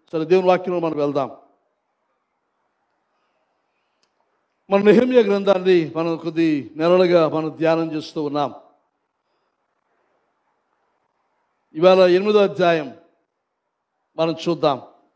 సరే దేవుని వాక్యంలో మనం వెళ్దాం మన నెహమ్య గ్రంథాన్ని మనం కొద్ది నెలలుగా మనం ధ్యానం చేస్తూ ఉన్నాం ఇవాళ ఎనిమిదో అధ్యాయం మనం చూద్దాం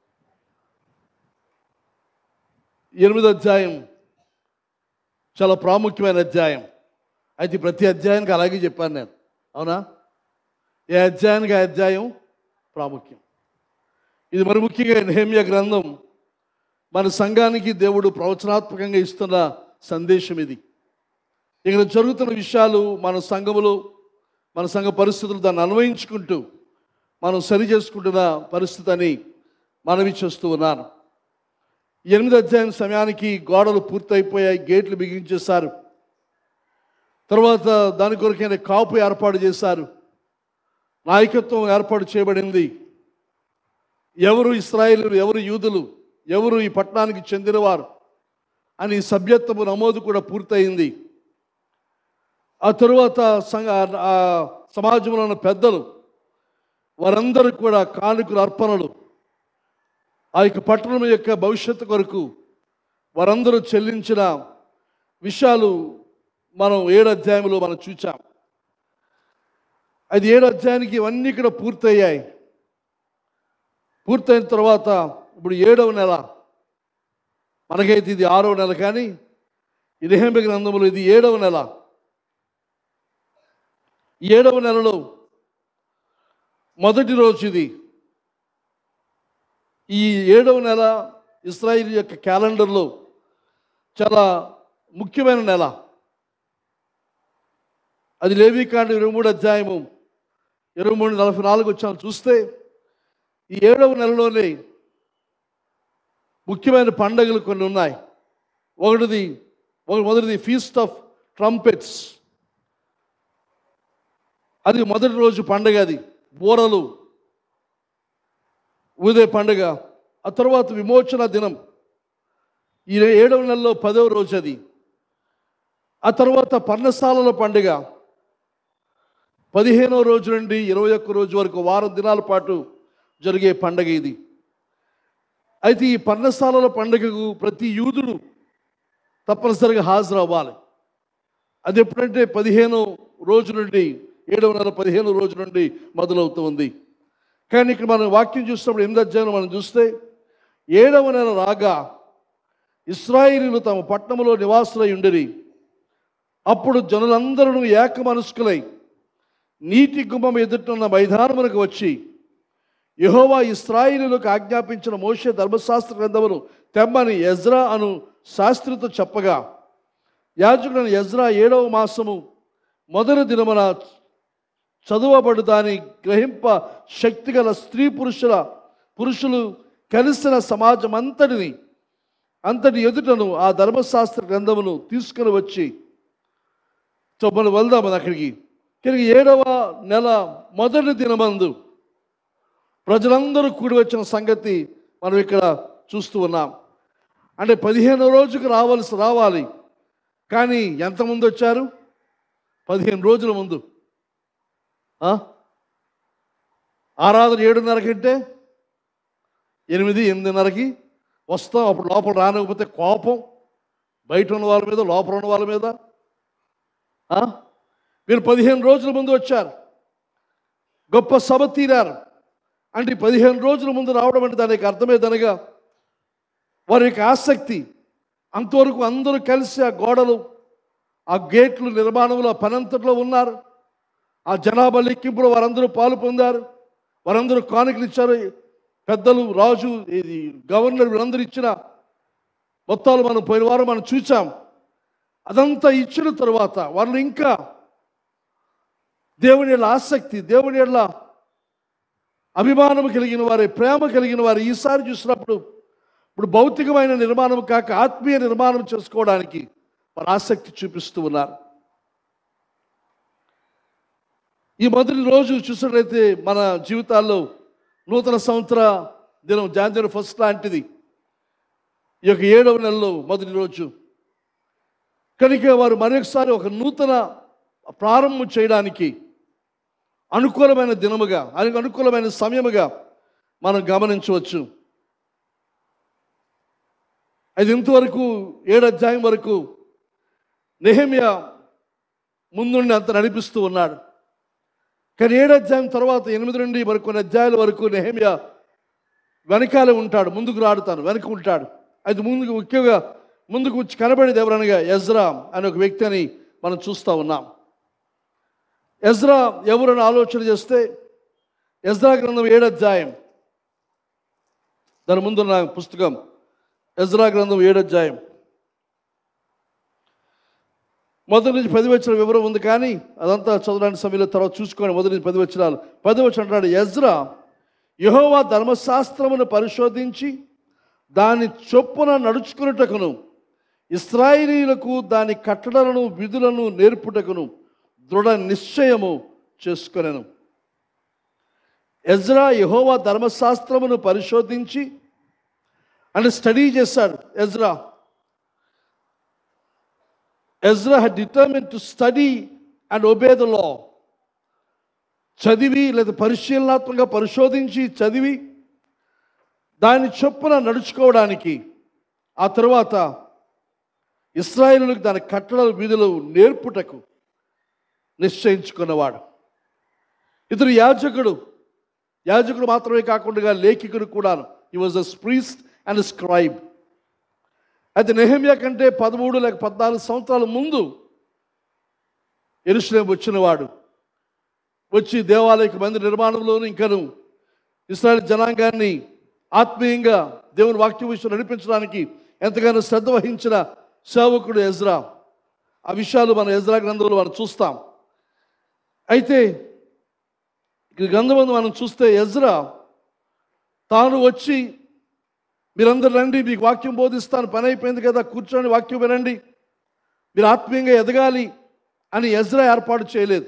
ఎనిమిదో అధ్యాయం చాలా ప్రాముఖ్యమైన అధ్యాయం అయితే ప్రతి అధ్యాయానికి అలాగే చెప్పాను నేను అవునా ఏ అధ్యాయానికి ఆ అధ్యాయం ప్రాముఖ్యం ఇది మరి ముఖ్యంగా నెహమ్య గ్రంథం మన సంఘానికి దేవుడు ప్రవచనాత్మకంగా ఇస్తున్న సందేశం ఇది ఇక్కడ జరుగుతున్న విషయాలు మన సంఘములో మన సంఘ పరిస్థితులు దాన్ని అన్వయించుకుంటూ మనం సరి చేసుకుంటున్న పరిస్థితి అని మనవి చేస్తూ ఉన్నాను ఎనిమిది అధ్యాయం సమయానికి గోడలు పూర్తయిపోయాయి గేట్లు బిగించేశారు తర్వాత దాని కొరకైన కాపు ఏర్పాటు చేశారు నాయకత్వం ఏర్పాటు చేయబడింది ఎవరు ఇస్రాయేలు ఎవరు యూదులు ఎవరు ఈ పట్టణానికి చెందినవారు అని సభ్యత్వము నమోదు కూడా పూర్తయింది ఆ తరువాత సంఘ ఆ సమాజంలో ఉన్న పెద్దలు వారందరూ కూడా కానుకల అర్పణలు ఆ యొక్క పట్టణం యొక్క భవిష్యత్తు కొరకు వారందరూ చెల్లించిన విషయాలు మనం ఏడు అధ్యాయంలో మనం చూచాం అది ఏడు అధ్యాయానికి ఇవన్నీ కూడా పూర్తయ్యాయి పూర్తయిన తర్వాత ఇప్పుడు ఏడవ నెల మనకైతే ఇది ఆరవ నెల కానీ ఈ నెహమ్య గ్రంథంలో ఇది ఏడవ నెల ఈ ఏడవ నెలలో మొదటి రోజు ఇది ఈ ఏడవ నెల ఇస్రాయిల్ యొక్క క్యాలెండర్లో చాలా ముఖ్యమైన నెల అది లేవీకాండ ఇరవై మూడు అధ్యాయము ఇరవై మూడు నలభై నాలుగు వచ్చాము చూస్తే ఈ ఏడవ నెలలోనే ముఖ్యమైన పండుగలు కొన్ని ఉన్నాయి ఒకటిది ఒక మొదటిది ఫీస్ట్ ఆఫ్ ట్రంపెట్స్ అది మొదటి రోజు పండుగ అది బోరలు ఊదే పండుగ ఆ తర్వాత విమోచన దినం ఈ ఏడవ నెలలో పదవ రోజు అది ఆ తర్వాత పర్ణశాలల పండుగ పదిహేనవ రోజు నుండి ఇరవై ఒక్క రోజు వరకు వారం దినాల పాటు జరిగే పండగ ఇది అయితే ఈ పర్ణశాలల పండుగకు ప్రతి యూదుడు తప్పనిసరిగా హాజరు అవ్వాలి అది ఎప్పుడంటే పదిహేను రోజు నుండి ఏడవ నెల పదిహేను రోజు నుండి మొదలవుతూ ఉంది కానీ ఇక్కడ మనం వాక్యం చూసినప్పుడు ఎనిమిది అధ్యాయం మనం చూస్తే ఏడవ నెల రాగా ఇస్రాయిలీలు తమ పట్టణంలో నివాసులై ఉండిరి అప్పుడు జనులందరూ ఏక మనస్కులై నీటి గుమ్మం ఎదుటిన్న మైదానమునకు వచ్చి యహోవా ఇస్రాయిలులకు ఆజ్ఞాపించిన మోషే ధర్మశాస్త్ర గ్రంథమును తెమ్మని ఎజ్రా అను శాస్త్రితో చెప్పగా యాజకుడైన ఎజ్రా ఏడవ మాసము మొదటి దినమున చదువబడు దాని గ్రహింప శక్తిగల స్త్రీ పురుషుల పురుషులు కలిసిన సమాజం అంతటిని అంతటి ఎదుటను ఆ ధర్మశాస్త్ర గ్రంథమును తీసుకుని వచ్చి సో మనం వెళ్దాం అది అక్కడికి తిరిగి ఏడవ నెల మొదటి దినమందు ప్రజలందరూ కూడి వచ్చిన సంగతి మనం ఇక్కడ చూస్తూ ఉన్నాం అంటే పదిహేను రోజుకు రావాల్సి రావాలి కానీ ఎంతమంది వచ్చారు పదిహేను రోజుల ముందు ఆ? ఆరాధన ఏడున్నరకంటే ఎనిమిది ఎనిమిదిన్నరకి వస్తాం అప్పుడు లోపల రానకపోతే కోపం బయట ఉన్న వాళ్ళ మీద లోపల ఉన్న వాళ్ళ మీద ఆ? మీరు పదిహేను రోజుల ముందు వచ్చారు గొప్ప సభ తీరారు అంటే ఈ పదిహేను రోజుల ముందు రావడం అంటే దానికి అర్థమేదనగా వారి యొక్క ఆసక్తి అంతవరకు అందరూ కలిసి ఆ గోడలు ఆ గేట్లు నిర్మాణంలో ఆ పనంతట్లో ఉన్నారు ఆ జనాభా లెక్కింపులో వారందరూ పాలు పొందారు వారందరూ కానుకలు ఇచ్చారు పెద్దలు రాజు ఇది గవర్నర్ వీళ్ళందరూ ఇచ్చిన మొత్తాలు మనం పోయిన వారం మనం చూచాం అదంతా ఇచ్చిన తరువాత వాళ్ళు ఇంకా దేవుని యొక్క ఆసక్తి దేవుని యొక్క అభిమానం కలిగిన వారి ప్రేమ కలిగిన వారు ఈసారి చూసినప్పుడు ఇప్పుడు భౌతికమైన నిర్మాణం కాక ఆత్మీయ నిర్మాణం చేసుకోవడానికి వారు ఆసక్తి చూపిస్తూ ఉన్నారు ఈ మొదటి రోజు చూసినట్లయితే మన జీవితాల్లో నూతన సంవత్సర దినం జాన్వరి ఫస్ట్ లాంటిది ఈ యొక్క ఏడవ నెలలో మొదటి రోజు కనుక వారు మరొకసారి ఒక నూతన ప్రారంభం చేయడానికి అనుకూలమైన దినముగా ఆయనకు అనుకూలమైన సమయముగా మనం గమనించవచ్చు అది ఇంతవరకు ఏడు అధ్యాయం వరకు నెహమ్య ముందుండి అంత నడిపిస్తూ ఉన్నాడు కానీ ఏడు అధ్యాయం తర్వాత ఎనిమిది నుండి వరకు కొన్ని అధ్యాయాల వరకు నెహమ్య వెనకాలే ఉంటాడు ముందుకు రాడుతాను వెనక ఉంటాడు అది ముందుకు ముఖ్యంగా ముందుకు వచ్చి కనబడేది ఎవరనగా ఎజ్రా అనే ఒక వ్యక్తి అని మనం చూస్తూ ఉన్నాం ఎజ్రా ఎవరని ఆలోచన చేస్తే ఎజ్రా గ్రంథం ఏడు అధ్యాయం దాని ముందున్న పుస్తకం ఎజ్రా గ్రంథం ఏడు అధ్యాయం మొదటి నుంచి పది వచ్చిన వివరం ఉంది కానీ అదంతా చదవడానికి సమయంలో తర్వాత చూసుకోండి మొదటి నుంచి పది వచ్చినాలు పది వచ్చి అంటాడు ఎజ్రా యెహోవా ధర్మశాస్త్రమును పరిశోధించి దాని చొప్పున నడుచుకున్నటకును ఇస్రాయిలీలకు దాని కట్టడలను విధులను నేర్పుటకును దృఢ నిశ్చయము చేసుకొనెను ఎజ్రా యెహోవా ధర్మశాస్త్రమును పరిశోధించి అంటే స్టడీ చేశాడు Ezra Ezra had determined to study and obey the law చదివి లేదా పరిశీలనాత్మకంగా పరిశోధించి చదివి దాని చొప్పున నడుచుకోవడానికి ఆ తరువాత ఇస్రాయేలులకు దాని కట్టడల విధులు నేర్పుటకు నిశ్చయించుకున్నవాడు ఇతడు యాజకుడు యాజకుడు మాత్రమే కాకుండా లేఖికుడు కూడాను ఈ was a priest and scribe అయితే నెహమ్యా కంటే పదమూడు లేక పద్నాలుగు సంవత్సరాల ముందు ఎరుసలేం వచ్చినవాడు వచ్చి దేవాలయకు మంది నిర్మాణంలోను ఇంకను ఇస్రాయల్ జనాంగాన్ని ఆత్మీయంగా దేవుని వాక్య విషయం నడిపించడానికి ఎంతగానో శ్రద్ధ వహించిన సేవకుడు ఎజ్రా ఆ విషయాలు మన ఎజ్రా గ్రంథంలో మనం చూస్తాం అయితే ఈ గ్రంథం మనం చూస్తే ఎజ్రా తాను వచ్చి మీరందరూ రండి మీకు వాక్యం బోధిస్తాను పని అయిపోయింది కదా కూర్చొని వాక్యం వినండి మీరు ఆత్మీయంగా ఎదగాలి అని ఎజ్రా ఏర్పాటు చేయలేదు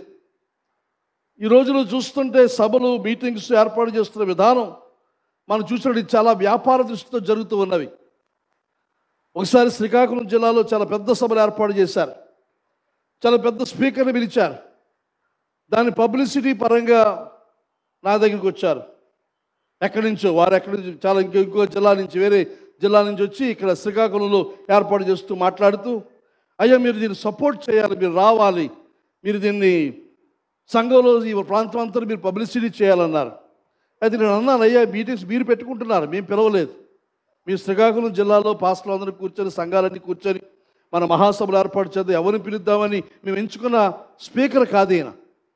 ఈ రోజులో చూస్తుంటే సభలు మీటింగ్స్ ఏర్పాటు చేస్తున్న విధానం మనం చూసినట్టు ఇది చాలా వ్యాపార దృష్టితో జరుగుతూ ఉన్నవి ఒకసారి శ్రీకాకుళం జిల్లాలో చాలా పెద్ద సభలు ఏర్పాటు చేశారు చాలా పెద్ద స్పీకర్ని పిలిచారు దాని పబ్లిసిటీ పరంగా నా దగ్గరికి వచ్చారు ఎక్కడి నుంచో వారు ఎక్కడి నుంచి చాలా ఇంకో ఇంకో జిల్లా నుంచి వేరే జిల్లా నుంచి వచ్చి ఇక్కడ శ్రీకాకుళంలో ఏర్పాటు చేస్తూ మాట్లాడుతూ అయ్యా మీరు దీన్ని సపోర్ట్ చేయాలి మీరు రావాలి మీరు దీన్ని సంఘంలో ఈ ప్రాంతం అంతా మీరు పబ్లిసిటీ చేయాలన్నారు అయితే నేను అన్నాను అయ్యా మీటింగ్స్ మీరు పెట్టుకుంటున్నారు మేము పిలవలేదు మీ శ్రీకాకుళం జిల్లాలో పాస్టర్లు అందరూ కూర్చొని సంఘాలన్నీ కూర్చొని మన మహాసభలు ఏర్పాటు చేద్దాం ఎవరిని పిలుద్దామని మేము ఎంచుకున్న స్పీకర్ కాదు ఈయన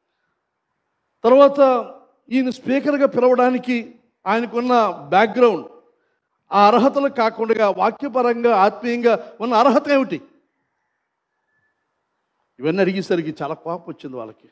తర్వాత ఈయన స్పీకర్గా పిలవడానికి ఆయనకున్న బ్యాక్గ్రౌండ్ ఆ అర్హతలు కాకుండా వాక్యపరంగా ఆత్మీయంగా ఉన్న అర్హత ఏమిటి ఇవన్నీ అడిగేసరికి చాలా కోపం వచ్చింది వాళ్ళకి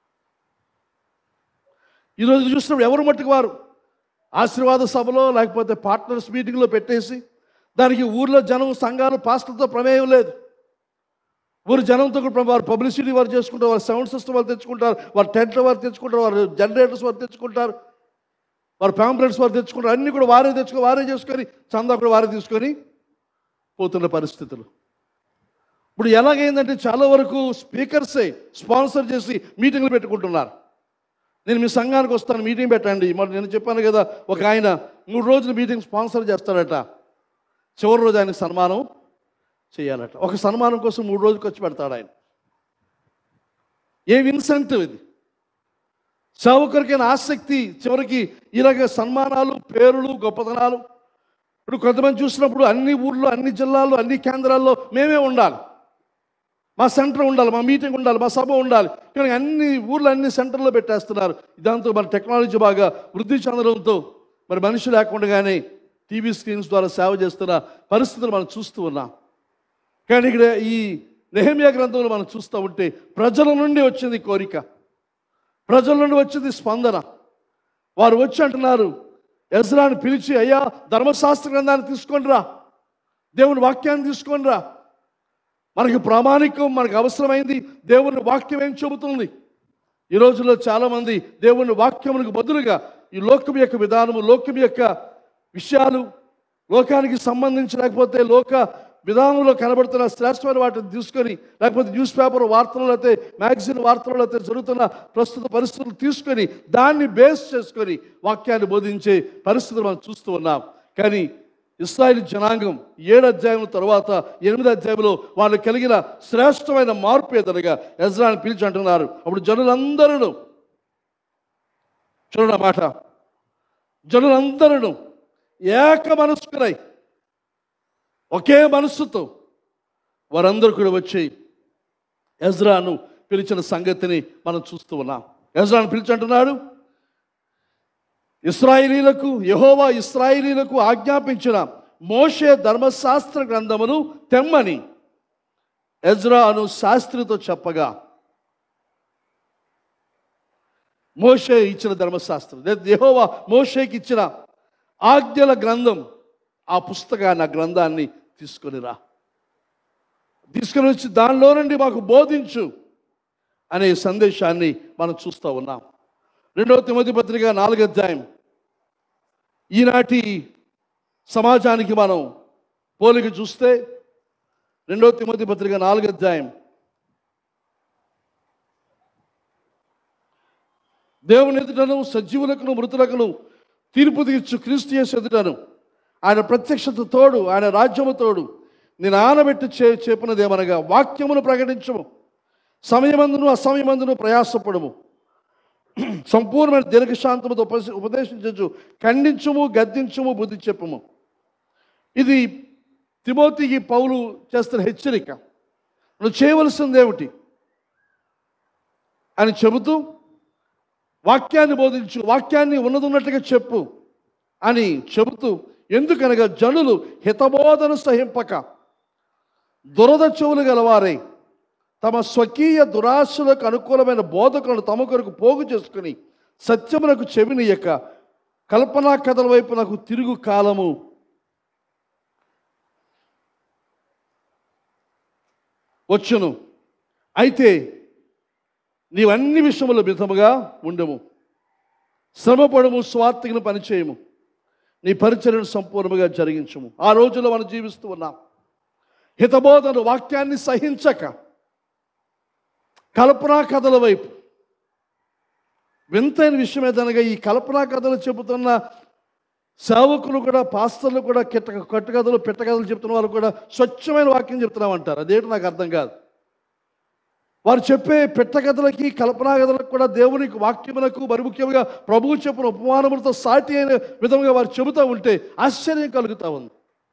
ఈరోజు చూసినప్పుడు ఎవరు మట్టుకు వారు ఆశీర్వాద సభలో లేకపోతే పార్ట్నర్స్ మీటింగ్లో పెట్టేసి దానికి ఊర్లో జనం సంఘాలు పాస్టర్తో ప్రమేయం లేదు ఊరు జనంతో కూడా వారు పబ్లిసిటీ వారు చేసుకుంటారు వారు సౌండ్ సిస్టమ్ వారు తెచ్చుకుంటారు వారు టెంట్లు వారు తెచ్చుకుంటారు వారు జనరేటర్స్ వారు తెచ్చుకుంటారు వారు ప్యాంప్లెట్స్ వారు తెచ్చుకుంటారు అన్నీ కూడా వారే తెచ్చుకో వారే చేసుకొని చందా కూడా వారే తీసుకొని పోతున్న పరిస్థితులు ఇప్పుడు ఎలాగైందంటే చాలా వరకు స్పీకర్సే స్పాన్సర్ చేసి మీటింగ్లు పెట్టుకుంటున్నారు నేను మీ సంఘానికి వస్తాను మీటింగ్ పెట్టండి మరి నేను చెప్పాను కదా ఒక ఆయన మూడు రోజులు మీటింగ్ స్పాన్సర్ చేస్తాడట చివరి రోజు ఆయనకు సన్మానం చేయాలట ఒక సన్మానం కోసం మూడు రోజులు ఖర్చు పెడతాడు ఆయన ఏం ఇన్సెంటివ్ ఇది సేవకురికైన ఆసక్తి చివరికి ఇలాగ సన్మానాలు పేరులు గొప్పతనాలు ఇప్పుడు కొంతమంది చూసినప్పుడు అన్ని ఊర్లో అన్ని జిల్లాల్లో అన్ని కేంద్రాల్లో మేమే ఉండాలి మా సెంటర్ ఉండాలి మా మీటింగ్ ఉండాలి మా సభ ఉండాలి కానీ అన్ని ఊర్లో అన్ని సెంటర్లో పెట్టేస్తున్నారు దాంతో మన టెక్నాలజీ బాగా వృద్ధి చెందడంతో మరి మనిషి లేకుండానే టీవీ స్క్రీన్స్ ద్వారా సేవ చేస్తున్న పరిస్థితులు మనం చూస్తూ ఉన్నాం కానీ ఇక్కడ ఈ నెహమియా గ్రంథంలో మనం చూస్తూ ఉంటే ప్రజల నుండి వచ్చింది కోరిక ప్రజల నుండి వచ్చింది స్పందన వారు వచ్చి అంటున్నారు ఎజ్రాని పిలిచి అయ్యా ధర్మశాస్త్ర గ్రంథాన్ని తీసుకొని రా దేవుని వాక్యాన్ని తీసుకొని రా మనకి ప్రామాణికం మనకు అవసరమైంది దేవుని వాక్యం ఏం చెబుతుంది ఈ రోజుల్లో చాలామంది దేవుని వాక్యమునకు బదులుగా ఈ లోకం యొక్క విధానము లోకం యొక్క విషయాలు లోకానికి సంబంధించి లేకపోతే లోక విధానంలో కనబడుతున్న శ్రేష్టమైన వాటిని తీసుకొని లేకపోతే న్యూస్ పేపర్ వార్తలు లేకపోతే మ్యాగజైన్ వార్తలు లేకపోతే జరుగుతున్న ప్రస్తుత పరిస్థితులు తీసుకొని దాన్ని బేస్ చేసుకొని వాక్యాన్ని బోధించే పరిస్థితులు మనం చూస్తూ ఉన్నాం కానీ ఇస్రాయిల్ జనాంగం ఏడు అధ్యాయం తర్వాత ఎనిమిది అధ్యాయంలో వాళ్ళు కలిగిన శ్రేష్టమైన మార్పు ఎదురుగా ఎజ్రాని పిలిచి అంటున్నారు అప్పుడు జనులందరూ చూడండి ఆ మాట జనులందరూ ఏక మనస్కులై ఒకే మనస్సుతో వారందరూ కూడా వచ్చి ఎజ్రాను పిలిచిన సంగతిని మనం చూస్తూ ఉన్నాం ఎజ్రాను పిలిచి అంటున్నాడు ఇస్రాయిలీలకు యహోవా ఇస్రాయిలీలకు ఆజ్ఞాపించిన మోషే ధర్మశాస్త్ర గ్రంథమును తెమ్మని ఎజ్రా అను శాస్త్రితో చెప్పగా మోషే ఇచ్చిన ధర్మశాస్త్రం లేదా యెహోవా మోషేకి ఇచ్చిన ఆజ్ఞల గ్రంథం ఆ పుస్తకాన్ని ఆ గ్రంథాన్ని తీసుకొని రా తీసుకొని వచ్చి దానిలో నుండి మాకు బోధించు అనే సందేశాన్ని మనం చూస్తూ ఉన్నాం రెండవ తిమోతి పత్రిక నాలుగు అధ్యాయం ఈనాటి సమాజానికి మనం పోలిక చూస్తే రెండవ తిమోతి పత్రిక నాలుగు అధ్యాయం దేవుని ఎదుటను సజీవులకును మృతులకును తీర్పు తీర్చు క్రీస్తు యేసు ఎదుటను ఆయన ప్రత్యక్షత తోడు ఆయన రాజ్యము తోడు నేను ఆనబెట్టి చే చెప్పినదేమనగా వాక్యమును ప్రకటించము సమయమందును అసమయమందును ప్రయాసపడము సంపూర్ణమైన దీర్ఘశాంతముతో ఉపదేశ ఉపదేశించు ఖండించుము గద్దించుము బుద్ధి చెప్పుము ఇది తిమోతికి పౌలు చేస్తున్న హెచ్చరిక నువ్వు చేయవలసింది ఏమిటి అని చెబుతూ వాక్యాన్ని బోధించు వాక్యాన్ని ఉన్నదున్నట్టుగా చెప్పు అని చెబుతూ ఎందుకనగా జనులు హితబోధను సహింపక దురద చెవులు గలవారై తమ స్వకీయ దురాశలకు అనుకూలమైన బోధకులను తమ కొరకు పోగు చేసుకుని సత్యమునకు చెవినియక కల్పనా కథల వైపు నాకు తిరుగు కాలము వచ్చును అయితే నీవన్ని విషయముల మితముగా ఉండము శ్రమపడము స్వార్థగిన పనిచేయము నీ పరిచర్యను సంపూర్ణంగా జరిగించము ఆ రోజుల్లో మనం జీవిస్తూ ఉన్నాం హితబోధను వాక్యాన్ని సహించక కల్పనా కథల వైపు వింతైన విషయం ఏదనగా ఈ కల్పనా కథలు చెబుతున్న సేవకులు కూడా పాస్తర్లు కూడా కిట్ట కట్టుకథలు పెట్టకథలు చెప్తున్న వాళ్ళు కూడా స్వచ్ఛమైన వాక్యం చెప్తున్నామంటారు అదేంటో నాకు అర్థం కాదు వారు చెప్పే పెట్టకథలకి కల్పనా కథలకు కూడా దేవునికి వాక్యములకు మరి ముఖ్యంగా ప్రభువు చెప్పిన ఉపమానములతో సాటి అయిన విధంగా వారు చెబుతూ ఉంటే ఆశ్చర్యం కలుగుతూ ఉంది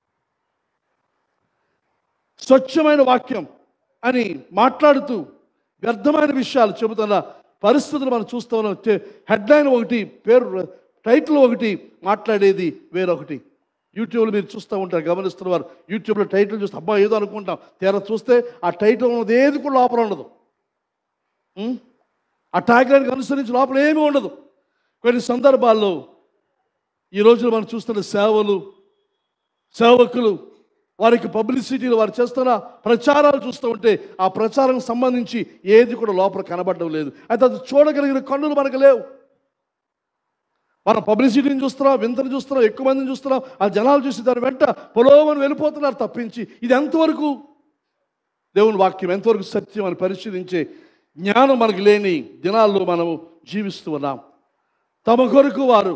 స్వచ్ఛమైన వాక్యం అని మాట్లాడుతూ వ్యర్థమైన విషయాలు చెబుతున్న పరిస్థితులు మనం చూస్తూ ఉన్నాం హెడ్లైన్ ఒకటి పేరు టైటిల్ ఒకటి మాట్లాడేది వేరొకటి యూట్యూబ్లో మీరు చూస్తూ ఉంటారు గమనిస్తున్న వారు యూట్యూబ్లో టైటిల్ చూస్తే అబ్బా ఏదో అనుకుంటాం తీరా చూస్తే ఆ టైటిల్ ఉన్నది ఏది కూడా లోపల ఉండదు ఉం? ఆ ట్యాగ్లైన్కి అనుసరించి లోపల ఏమీ ఉండదు కొన్ని సందర్భాల్లో ఈ రోజున మనం చూస్తున్న సేవలు సేవకులు వారికి పబ్లిసిటీలు వారు చేస్తున్న ప్రచారాలు చూస్తూ ఉంటే ఆ ప్రచారం సంబంధించి ఏది కూడా లోపల కనబడడం లేదు అయితే అది చూడగలిగిన కన్నులు మనకు లేవు మనం పబ్లిసిటీని చూస్తున్నాం వింతను చూస్తున్నాం ఎక్కువ మందిని చూస్తున్నాం ఆ జనాలు చూసి దాని వెంట పొలోమని వెళ్ళిపోతున్నారు తప్పించి ఇది ఎంతవరకు దేవుని వాక్యం ఎంతవరకు సత్యం అని పరిశీలించే జ్ఞానం మనకు లేని దినాల్లో మనము జీవిస్తూ ఉన్నాం తమ కొరకు వారు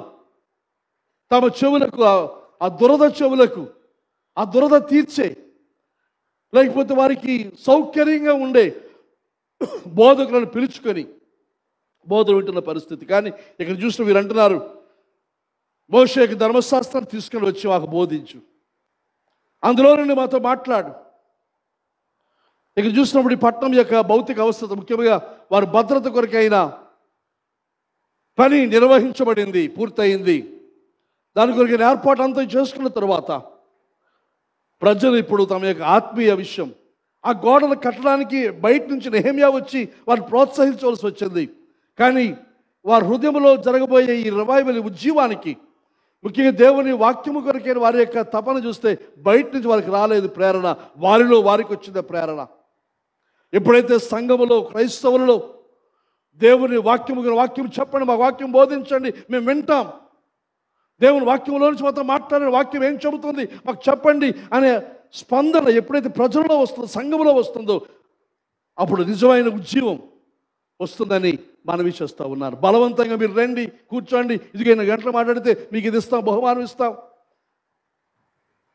తమ చెవులకు ఆ- ఆ దురద చెవులకు ఆ దురద తీర్చే లేకపోతే వారికి సౌకర్యంగా ఉండే బోధకులను పిలుచుకొని బోధన వింటున్న పరిస్థితి కానీ ఇక్కడ చూసిన వీరు అంటున్నారు మోషేకి ధర్మశాస్త్రాన్ని తీసుకొని వచ్చి మాకు బోధించు అందులో నుండి మాతో మాట్లాడు ఇక్కడ చూసినప్పుడు ఈ పట్టణం యొక్క భౌతిక అవస్థ ముఖ్యంగా వారి భద్రత కొరకైన పని నిర్వహించబడింది పూర్తయింది దాని కొరకైన ఏర్పాటు అంతా చేసుకున్న తర్వాత ప్రజలు ఇప్పుడు తమ యొక్క ఆత్మీయ విషయం ఆ గోడను కట్టడానికి బయట నుంచి నెహమ్యా వచ్చి వారిని ప్రోత్సహించవలసి వచ్చింది కానీ వారి హృదయంలో జరగబోయే ఈ రివైవల్ ఉజ్జీవానికి ముఖ్యంగా దేవుని వాక్యము కొరకైన వారి యొక్క తపన చూస్తే బయట నుంచి వారికి రాలేదు ప్రేరణ వారిలో వారికి వచ్చింది ప్రేరణ ఎప్పుడైతే సంఘములో క్రైస్తవులలో దేవుని వాక్యము వాక్యం చెప్పండి మా వాక్యం బోధించండి మేము వింటాం దేవుని వాక్యంలో నుంచి మాతో మాట్లాడిన వాక్యం ఏం చెబుతుంది మాకు చెప్పండి అనే స్పందన ఎప్పుడైతే ప్రజల్లో వస్తుందో సంఘంలో వస్తుందో అప్పుడు నిజమైన ఉజ్జీవం వస్తుందని మనవి చేస్తూ ఉన్నారు బలవంతంగా మీరు రండి కూర్చోండి ఇదిగైన గంటలు మాట్లాడితే మీకు ఇది ఇస్తాం బహుమానం ఇస్తాం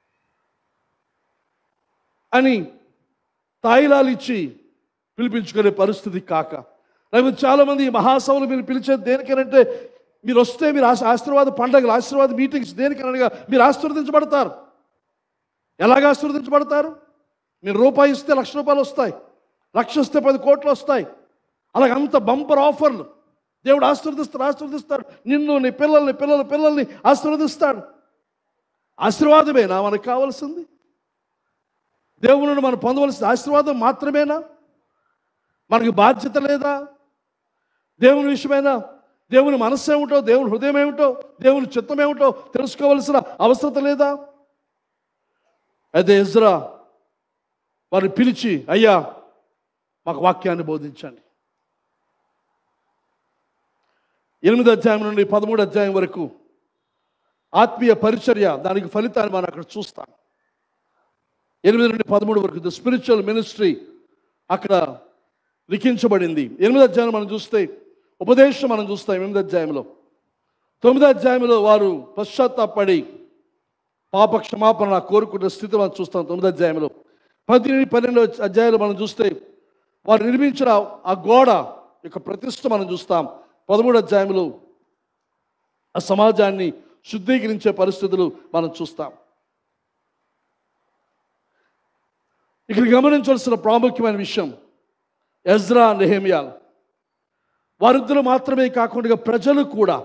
అని తాయిలాలు ఇచ్చి పిలిపించుకునే పరిస్థితి కాక లేకపోతే చాలామంది ఈ మహాసభలు మీరు పిలిచేది దేనికనంటే మీరు వస్తే మీరు ఆశ- ఆశీర్వాద పండగలు ఆశీర్వాద మీటింగ్స్ దేనికనగా మీరు ఆశీర్వదించబడతారు ఎలాగ ఆశీర్వదించబడతారు మీరు రూపాయి ఇస్తే లక్ష రూపాయలు వస్తాయి లక్ష ఇస్తే పది కోట్లు వస్తాయి అలాగ అంత బంపర్ ఆఫర్లు దేవుడు ఆశీర్వదిస్తాడు ఆశీర్వదిస్తాడు నిన్ను నీ పిల్లల్ని పిల్లల పిల్లల్ని ఆశీర్వదిస్తాడు ఆశీర్వాదమేనా మనకు కావాల్సింది దేవుని మనం పొందవలసిన ఆశీర్వాదం మాత్రమేనా మనకి బాధ్యత లేదా దేవుని విషయమైనా దేవుని మనస్సు ఏమిటో దేవుని హృదయం ఏమిటో దేవుని చిత్తం ఏమిటో తెలుసుకోవలసిన అవసరత లేదా అయితే ఎజ్రా వారిని పిలిచి అయ్యా మాకు వాక్యాన్ని బోధించండి ఎనిమిది అధ్యాయం నుండి పదమూడు అధ్యాయం వరకు ఆత్మీయ పరిచర్య దానికి ఫలితాన్ని మనం అక్కడ చూస్తాం ఎనిమిది నుండి పదమూడు వరకు ద స్పిరిచువల్ మినిస్ట్రీ అక్కడ లిఖించబడింది ఎనిమిది అధ్యాయం మనం చూస్తే ఉపదేశం మనం చూస్తాం ఎనిమిది అధ్యాయంలో తొమ్మిది అధ్యాయంలో వారు పశ్చాత్తాపడి పాప క్షమాపణ కోరుకున్న స్థితి మనం చూస్తాం తొమ్మిది అధ్యాయంలో పది నుండి పన్నెండు అధ్యాయంలో మనం చూస్తే వారు నిర్మించిన ఆ గోడ యొక్క ప్రతిష్ట మనం చూస్తాం పదమూడు అధ్యాయంలో ఆ సమాజాన్ని శుద్ధీకరించే పరిస్థితులు మనం చూస్తాం ఇక్కడ గమనించవలసిన ప్రాముఖ్యమైన విషయం ఎజ్రా నెహమియాల్ వారిద్దరు మాత్రమే కాకుండా ప్రజలు కూడా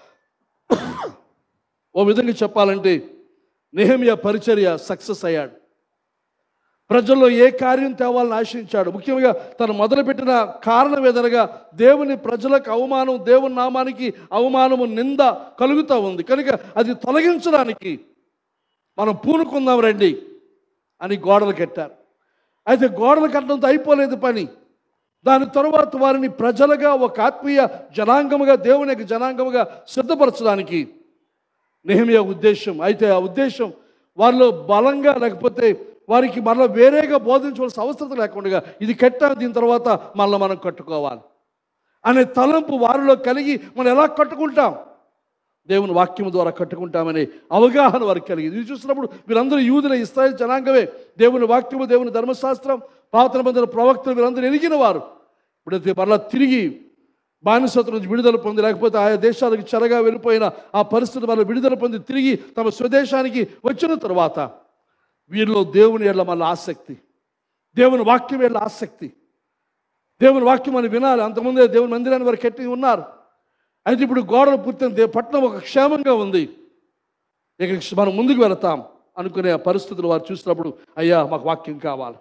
ఓ విధంగా చెప్పాలంటే నెహమియా పరిచర్య సక్సెస్ అయ్యాడు ప్రజల్లో ఏ కార్యం తేవాలని ఆశించాడు ముఖ్యంగా తను మొదలుపెట్టిన కారణం ఎదరగా దేవుని ప్రజలకు అవమానం దేవుని నామానికి అవమానము నింద కలుగుతూ ఉంది కనుక అది తొలగించడానికి మనం పూనుకుందాం రండి అని గోడలు కట్టారు అయితే గోడలు కట్టడంతో అయిపోలేదు పని దాని తరువాత వారిని ప్రజలుగా ఒక ఆత్మీయ జనాంగముగా దేవుని యొక్క జనాంగముగా సిద్ధపరచడానికి నెహమియా ఉద్దేశం అయితే ఆ ఉద్దేశం వారిలో బలంగా లేకపోతే వారికి మళ్ళీ వేరేగా బోధించవలసిన అవసరం లేకుండా ఇది కట్టాం దీని తర్వాత మళ్ళీ మనం కట్టుకోవాలి అనే తలంపు వారిలో కలిగి మనం ఎలా కట్టుకుంటాం దేవుని వాక్యం ద్వారా కట్టుకుంటామనే అవగాహన వారికి కలిగింది ఇది చూసినప్పుడు వీరందరూ యూదుల ఇస్రాయల్ జనాంగమే దేవుని వాక్యము దేవుని ధర్మశాస్త్రం పాతన బంధుల ప్రవక్తలు వీరందరూ ఎరిగిన వారు ఇప్పుడైతే మరలా తిరిగి బానిసత్వం నుంచి విడుదల పొంది లేకపోతే ఆయా దేశాలకు చెరగా వెళ్ళిపోయిన ఆ పరిస్థితి వల్ల విడుదల పొంది తిరిగి తమ స్వదేశానికి వచ్చిన తర్వాత వీరిలో దేవుని ఎళ్ళ మళ్ళీ ఆసక్తి దేవుని వాక్యం ఎళ్ళ ఆసక్తి దేవుని వాక్యం అని వినాలి అంతకుముందే దేవుని మందిరాన్ని వారు కట్టి ఉన్నారు అయితే ఇప్పుడు గోడలు పూర్తయిన దే- పట్టణం ఒక క్షేమంగా ఉంది ఇక మనం ముందుకు వెళతాం అనుకునే ఆ పరిస్థితులు వారు చూసినప్పుడు అయ్యా మాకు వాక్యం కావాలి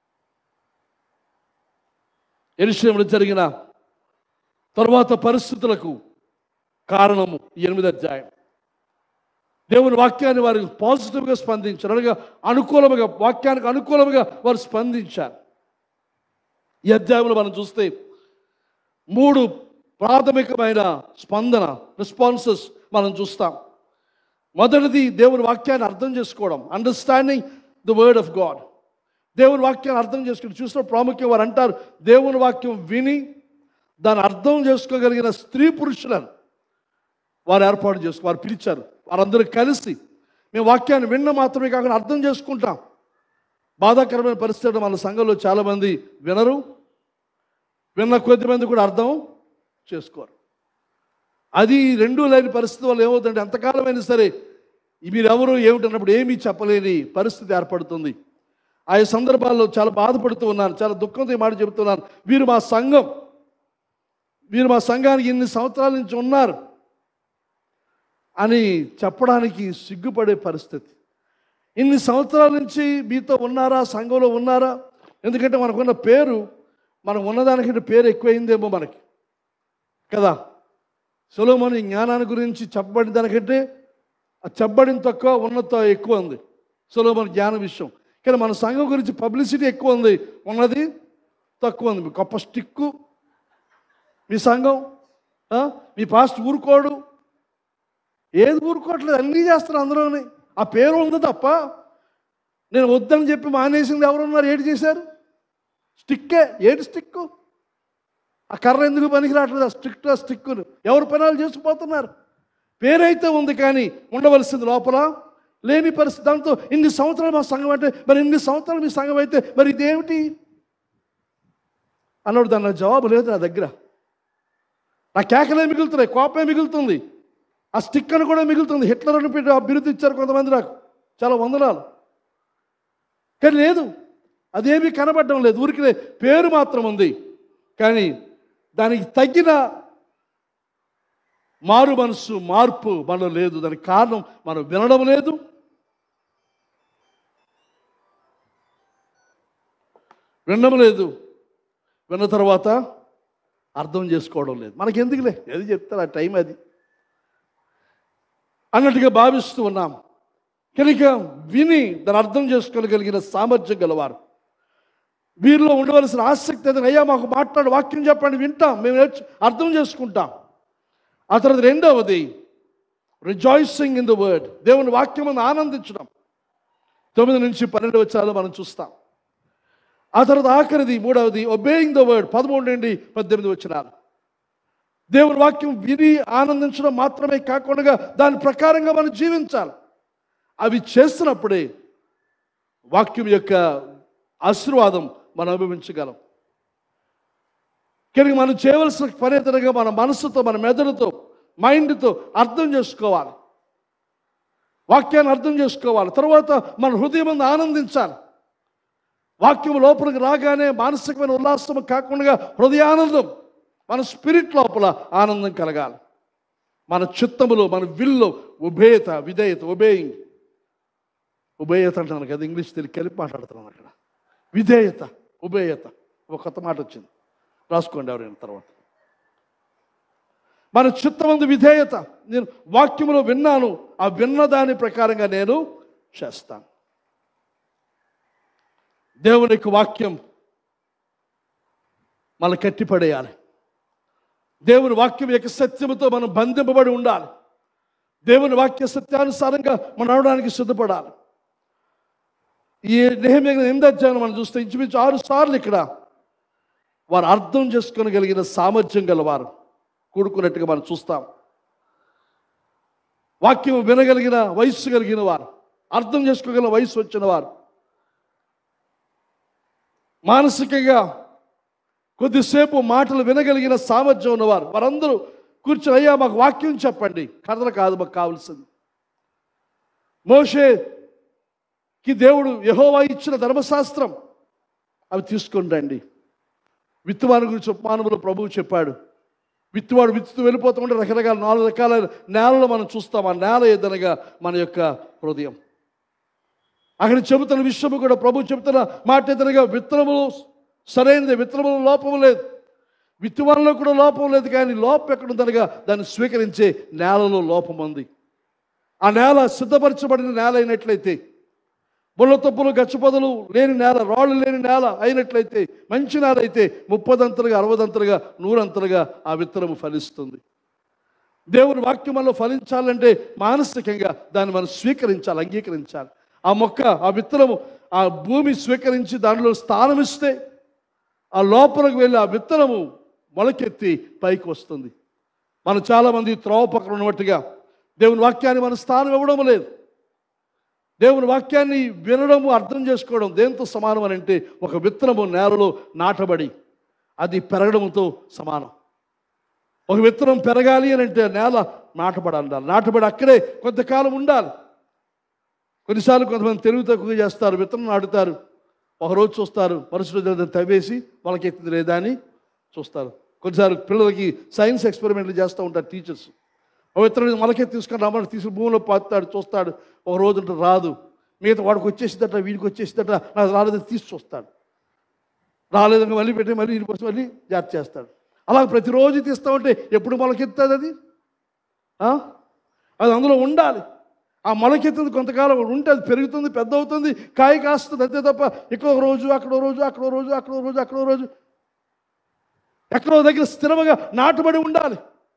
ఎరుశ్రమంలో జరిగిన తరువాత పరిస్థితులకు కారణము ఈ ఎనిమిది అధ్యాయం దేవుని వాక్యాన్ని వారు పాజిటివ్గా స్పందించారు అనగా అనుకూలముగా వాక్యానికి అనుకూలముగా వారు స్పందించారు ఈ అధ్యాయంలో మనం చూస్తే మూడు ప్రాథమికమైన స్పందన రెస్పాన్సెస్ మనం చూస్తాం మొదటిది దేవుని వాక్యాన్ని అర్థం చేసుకోవడం understanding the word of God దేవుని వాక్యాన్ని అర్థం చేసుకుని చూసిన ప్రాముఖ్యం వారు అంటారు దేవుని వాక్యం విని దాన్ని అర్థం చేసుకోగలిగిన స్త్రీ పురుషులను వారు ఏర్పాటు చేసుకు వారు పిలిచారు వారందరూ కలిసి మేము వాక్యాన్ని విన్న మాత్రమే కాకుండా అర్థం చేసుకుంటాం బాధాకరమైన పరిస్థితి మన సంఘంలో చాలామంది వినరు విన్న కొద్ది మంది కూడా అర్థం చేసుకోరు అది రెండు లేని పరిస్థితి వల్ల ఏమవుతుందంటే ఎంతకాలమైనా సరే మీరెవరు ఏమిటన్నప్పుడు ఏమీ చెప్పలేని పరిస్థితి ఏర్పడుతుంది ఆయా సందర్భాల్లో చాలా బాధపడుతూ ఉన్నాను చాలా దుఃఖంతో ఈ మాట చెబుతున్నాను వీరు మా సంఘం వీరు మా సంఘానికి ఇన్ని సంవత్సరాల నుంచి ఉన్నారు అని చెప్పడానికి సిగ్గుపడే పరిస్థితి ఇన్ని సంవత్సరాల నుంచి మీతో ఉన్నారా సంఘంలో ఉన్నారా ఎందుకంటే మనకున్న పేరు మనకు ఉన్నదానికంటే పేరు ఎక్కువైందేమో మనకి కదా సులోమని జ్ఞానాన్ని గురించి చెప్పబడిన దానికంటే ఆ చెప్పబడిన తక్కువ ఉన్నత ఎక్కువ ఉంది సులోమని జ్ఞాన విషయం కానీ మన సంఘం గురించి పబ్లిసిటీ ఎక్కువ ఉంది ఉన్నది తక్కువ ఉంది మీ గొప్ప స్టిక్కు మీ సంఘం ఆ? మీ పాస్ట్ ఊరుకోడు ఏది ఊరుకోవట్లేదు అన్నీ చేస్తారు అందరూని ఆ పేరు ఉంది తప్ప నేను వద్దని చెప్పి మానేసింది ఎవరున్నారు ఏడు చేశారు స్టిక్కే ఏడు స్టిక్కు ఆ కర్ర ఎందుకు పనికి రావట్లేదు ఆ స్టిక్ ఆ స్టిక్కును ఎవరు పనాలు చేసుకుపోతున్నారు పేరైతే ఉంది కానీ ఉండవలసింది లోపల లేని పరిస్థితి దాంతో ఇన్ని సంవత్సరాలు మా సంఘం అంటే మరి ఇన్ని సంవత్సరాలు మీ సంఘం అయితే మరి ఇదేమిటి అన్నాడు దాని నాకు జవాబు లేదు నా దగ్గర నా కేకలే మిగులుతున్నాయి కోపమే మిగులుతుంది ఆ స్టిక్కర్ కూడా మిగులుతుంది హిట్లర్ అని పెట్టి ఆ బిరుదు ఇచ్చారు కొంతమంది నాకు చాలా వందనాలు కానీ లేదు అదేమీ కనబడడం లేదు ఊరికి పేరు మాత్రం ఉంది కానీ దానికి తగిన మారు మనసు మార్పు మనలో లేదు దానికి కారణం మనం వినడం లేదు వినడం లేదు విన్న తర్వాత అర్థం చేసుకోవడం లేదు మనకి ఎందుకులే ఏది చెప్తారు ఆ టైం అది అన్నట్టుగా భావిస్తూ ఉన్నాం కనుక విని దాన్ని అర్థం చేసుకోగలిగిన సామర్థ్యం గలవారు వీరిలో ఉండవలసిన ఆసక్తి ఏదైనా అయ్యా మాకు మాట్లాడు వాక్యం చెప్పండి వింటాం మేము నేర్చు అర్థం చేసుకుంటాం ఆ తర్వాత రెండవది రిజాయిసింగ్ ఇన్ ద వర్డ్ దేవుని వాక్యం అని ఆనందించడం తొమ్మిది నుంచి పన్నెండు వచ్చాలో మనం చూస్తాం ఆ తర్వాత ఆఖరిది మూడవది ఒబేయింగ్ ద వర్డ్ పదమూడు నుండి పద్దెనిమిది వచ్చినారు దేవుని వాక్యం విని ఆనందించడం మాత్రమే కాకుండా దాని ప్రకారంగా మనం జీవించాలి అవి చేస్తున్నప్పుడే వాక్యం యొక్క ఆశీర్వాదం మనం అనుభవించగలం కనుక మనం చేయవలసిన పని ఏదనగా మన మనసుతో మన మెదడుతో మైండ్తో అర్థం చేసుకోవాలి వాక్యాన్ని అర్థం చేసుకోవాలి తర్వాత మన హృదయం ముందు ఆనందించాలి వాక్యం లోపలికి రాగానే మానసికమైన ఉల్లాసం కాకుండా హృదయానందం మన స్పిరిట్ లోపల ఆనందం కలగాలి మన చిత్తములో మన విల్లో ఉభేయత విధేయత ఉబేయింగ్ ఉభేయత అంటున్నాను కదా ఇంగ్లీష్ తెలియ కలిపి మాట్లాడుతున్నాను అక్కడ విధేయత ఉభేయత ఒక కొత్త మాట వచ్చింది రాసుకోండి ఎవరైనా తర్వాత మన చిత్తమందు విధేయత నేను వాక్యములో విన్నాను ఆ విన్న దాని ప్రకారంగా నేను చేస్తాను దేవుని యొక్క వాక్యం మన కట్టిపడేయాలి దేవుని వాక్యం యొక్క సత్యముతో మనం బంధింపబడి ఉండాలి దేవుని వాక్య సత్యానుసారంగా మనం నడవడానికి సిద్ధపడాలి ఈ నేహమ్య ఎనిమిది అధ్యాయం మనం చూస్తే ఇంచుమించు ఆరు సార్లు ఇక్కడ వారు అర్థం చేసుకోగలిగిన సామర్థ్యం గలవారు కూడుకున్నట్టుగా మనం చూస్తాం వాక్యం వినగలిగిన వయస్సు కలిగిన వారు అర్థం చేసుకోగలిగిన వయసు వచ్చిన వారు మానసికంగా కొద్దిసేపు మాటలు వినగలిగిన సామర్థ్యం ఉన్నవారు వారందరూ కూర్చొని అయ్యా మాకు వాక్యం చెప్పండి కథలు కాదు మాకు కావాల్సింది మోషేకి దేవుడు యహోవా ఇచ్చిన ధర్మశాస్త్రం అవి తీసుకొని రండి విత్తువాని గురించి ఉపమానములు ప్రభువు చెప్పాడు విత్తువాడు విత్తుతూ వెళ్ళిపోతూ ఉంటే రకరకాల నాలుగు రకాల నేలలో మనం చూస్తాం ఆ నేల ఏదనగా మన యొక్క హృదయం అక్కడ చెబుతున్న విషయము కూడా ప్రభు చెబుతున్న మాట ఏదనగా విత్తనములు సరైనది విత్తనములు లోపము లేదు విత్తువానిలో కూడా లోపం లేదు కానీ లోపం ఎక్కడ ఉందనగా దాన్ని స్వీకరించే నేలలో లోపం ఉంది ఆ నేల సిద్ధపరచబడిన నేల అయినట్లయితే ముళ్ళ తప్పులు గచ్చపొదలు లేని నేల రాళ్ళు లేని నేల అయినట్లయితే మంచి నేల అయితే ముప్పదంతలుగా అరవదంతలుగా నూరంతలుగా ఆ విత్తనము ఫలిస్తుంది దేవుని వాక్యం మనలో ఫలించాలంటే మానసికంగా దాన్ని మనం స్వీకరించాలి అంగీకరించాలి ఆ మొక్క ఆ విత్తనము ఆ భూమి స్వీకరించి దానిలో స్థానం ఇస్తే ఆ లోపలికి వెళ్ళి ఆ విత్తనము మొలకెత్తి పైకి వస్తుంది మనం చాలామంది త్రోవ పక్కన ఉన్నట్టుగా దేవుని వాక్యాన్ని మన స్థానం ఇవ్వడం లేదు దేవుని వాక్యాన్ని వినడము అర్థం చేసుకోవడం దేంతో సమానం అని అంటే ఒక విత్తనము నేలలో నాటబడి అది పెరగడంతో సమానం ఒక విత్తనం పెరగాలి అని అంటే నేల నాటబడాలి నాటబడి అక్కడే కొంతకాలం ఉండాలి కొన్నిసార్లు కొంతమంది తెలుగు తక్కువ చేస్తారు విత్తనం నాటుతారు ఒకరోజు చూస్తారు మరుసటి రోజు దాన్ని తవ్వేసి వాళ్ళకి ఎత్తింది లేదా అని చూస్తారు కొన్నిసార్లు పిల్లలకి సైన్స్ ఎక్స్పెరిమెంట్లు చేస్తూ ఉంటారు టీచర్స్ ఒక విత్తనం మొలకే తీసుకొని రమ్మని తీసుకుని భూమిలో పాతాడు చూస్తాడు ఒక రోజు అంటే రాదు మిగతా వాడికి వచ్చేసిందట వీడికి వచ్చేసిందట నాకు రాలేదని తీసి చూస్తాడు రాలేదని మళ్ళీ పెట్టి మళ్ళీ వీడి కోసం మళ్ళీ జాగ్రత్త చేస్తాడు అలా ప్రతిరోజు తీస్తూ ఉంటే ఎప్పుడు మొలకెత్తుంది అది ఆ? అది అందులో ఉండాలి ఆ మొలకెత్తింది కొంతకాలం ఉంటే అది పెరుగుతుంది పెద్ద అవుతుంది కాయ కాస్తుంది అంతే తప్ప ఇక్కడ ఒక రోజు అక్కడ ఒక రోజు అక్కడ ఒక రోజు అక్కడ ఒక రోజు అక్కడ ఒక రోజు ఎక్కడో దగ్గర స్థిరముగా నాటుబడి ఉండాలి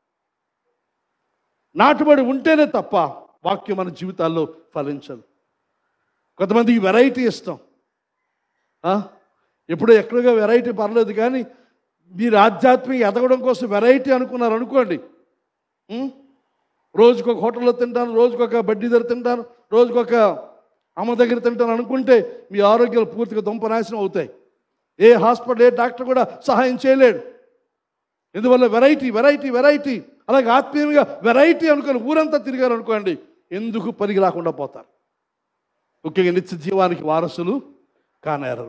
నాటుబడి ఉంటేనే తప్ప వాక్యం మన జీవితాల్లో ఫలించదు కొంతమందికి వెరైటీ ఇష్టం ఆ? ఎప్పుడో ఎక్కడగా వెరైటీ పర్లేదు కానీ మీరు ఆధ్యాత్మిక ఎదగడం కోసం వెరైటీ అనుకున్నారు అనుకోండి ఉం? రోజుకొక హోటల్లో తింటాను రోజుకొక బడ్డీ ధర తింటాను రోజుకొక అమ్మ దగ్గర తింటాను అనుకుంటే మీ ఆరోగ్యాలు పూర్తిగా దుంపనాశనం అవుతాయి ఏ హాస్పిటల్ ఏ డాక్టర్ కూడా సహాయం చేయలేడు ఎందువల్ల వెరైటీ వెరైటీ వెరైటీ అలాగే ఆత్మీయంగా వెరైటీ అనుకొని ఊరంతా తిరిగారు అనుకోండి ఎందుకు పనికి రాకుండా పోతారు ముఖ్యంగా నిత్య జీవానికి వారసులు కానేరరు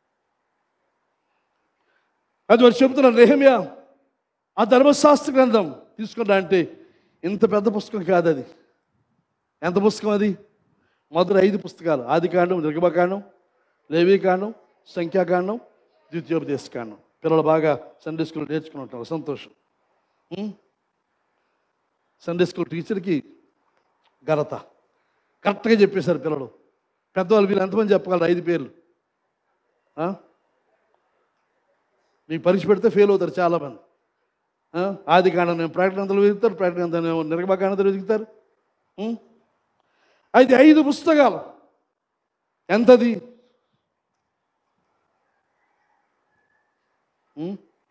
అది వారు చెబుతున్నారు రేహమ్యా ఆ ధర్మశాస్త్ర గ్రంథం తీసుకున్నా అంటే ఇంత పెద్ద పుస్తకం కాదు అది ఎంత పుస్తకం అది మొదటి ఐదు పుస్తకాలు ఆదికాండం నిర్గమకాండం లేవీకాండం సంఖ్యాకాండం ద్వితీయోపదేశకాండం పిల్లలు బాగా సండే స్కూల్ నేర్చుకుని ఉంటారు సంతోషం ఉం? సండే స్కూల్ టీచర్కి ఘనత కరెక్ట్గా చెప్పేశారు పిల్లలు పెద్దవాళ్ళు వీళ్ళు ఎంతమంది చెప్పగలరు ఐదు పేర్లు ఆ? మీకు పరీక్ష పెడితే ఫెయిల్ అవుతారు చాలామంది ఆ? ఆది కాండం నేను ప్రకటనలు వెతుకుతారు ప్రకటన నిర్గమకాండలు వెతుకుతారు ఉం? అయితే ఐదు పుస్తకాలు ఎంతది ఉం?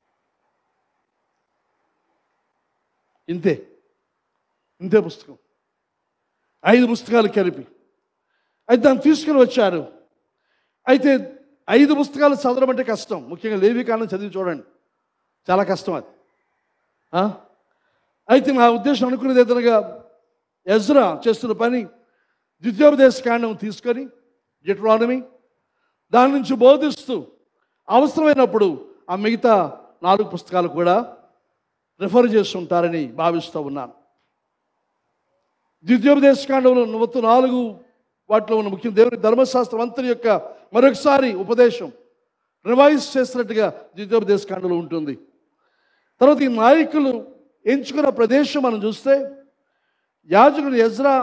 ఇంతే ఇంతే పుస్తకం ఐదు పుస్తకాలు కలిపి అయితే దాన్ని తీసుకుని వచ్చారు అయితే ఐదు పుస్తకాలు చదవడం అంటే కష్టం ముఖ్యంగా లేవికాండం చదివి చూడండి చాలా కష్టం అది ఆ? అయితే నా ఉద్దేశం అనుకునేది ఏదనగా ఎజ్రా చేస్తున్న పని ద్వితీయోపదేశ కాండం తీసుకొని జెట్రానమీ దాని నుంచి బోధిస్తూ అవసరమైనప్పుడు ఆ మిగతా నాలుగు పుస్తకాలు కూడా రిఫర్ చేస్తుంటారని భావిస్తూ ఉన్నాను ద్వితీయోపదేశ కాండంలో మొత్తం నాలుగు వాటిలో ఉన్న ముఖ్యం దేవుని ధర్మశాస్త్రం అంతరి యొక్క మరొకసారి ఉపదేశం రివైజ్ చేసినట్టుగా ద్వితీయోపదేశ కాండంలో ఉంటుంది తర్వాత ఈ నాయకులు ఎంచుకున్న ప్రదేశం మనం చూస్తే యాజకుడు ఎజ్రా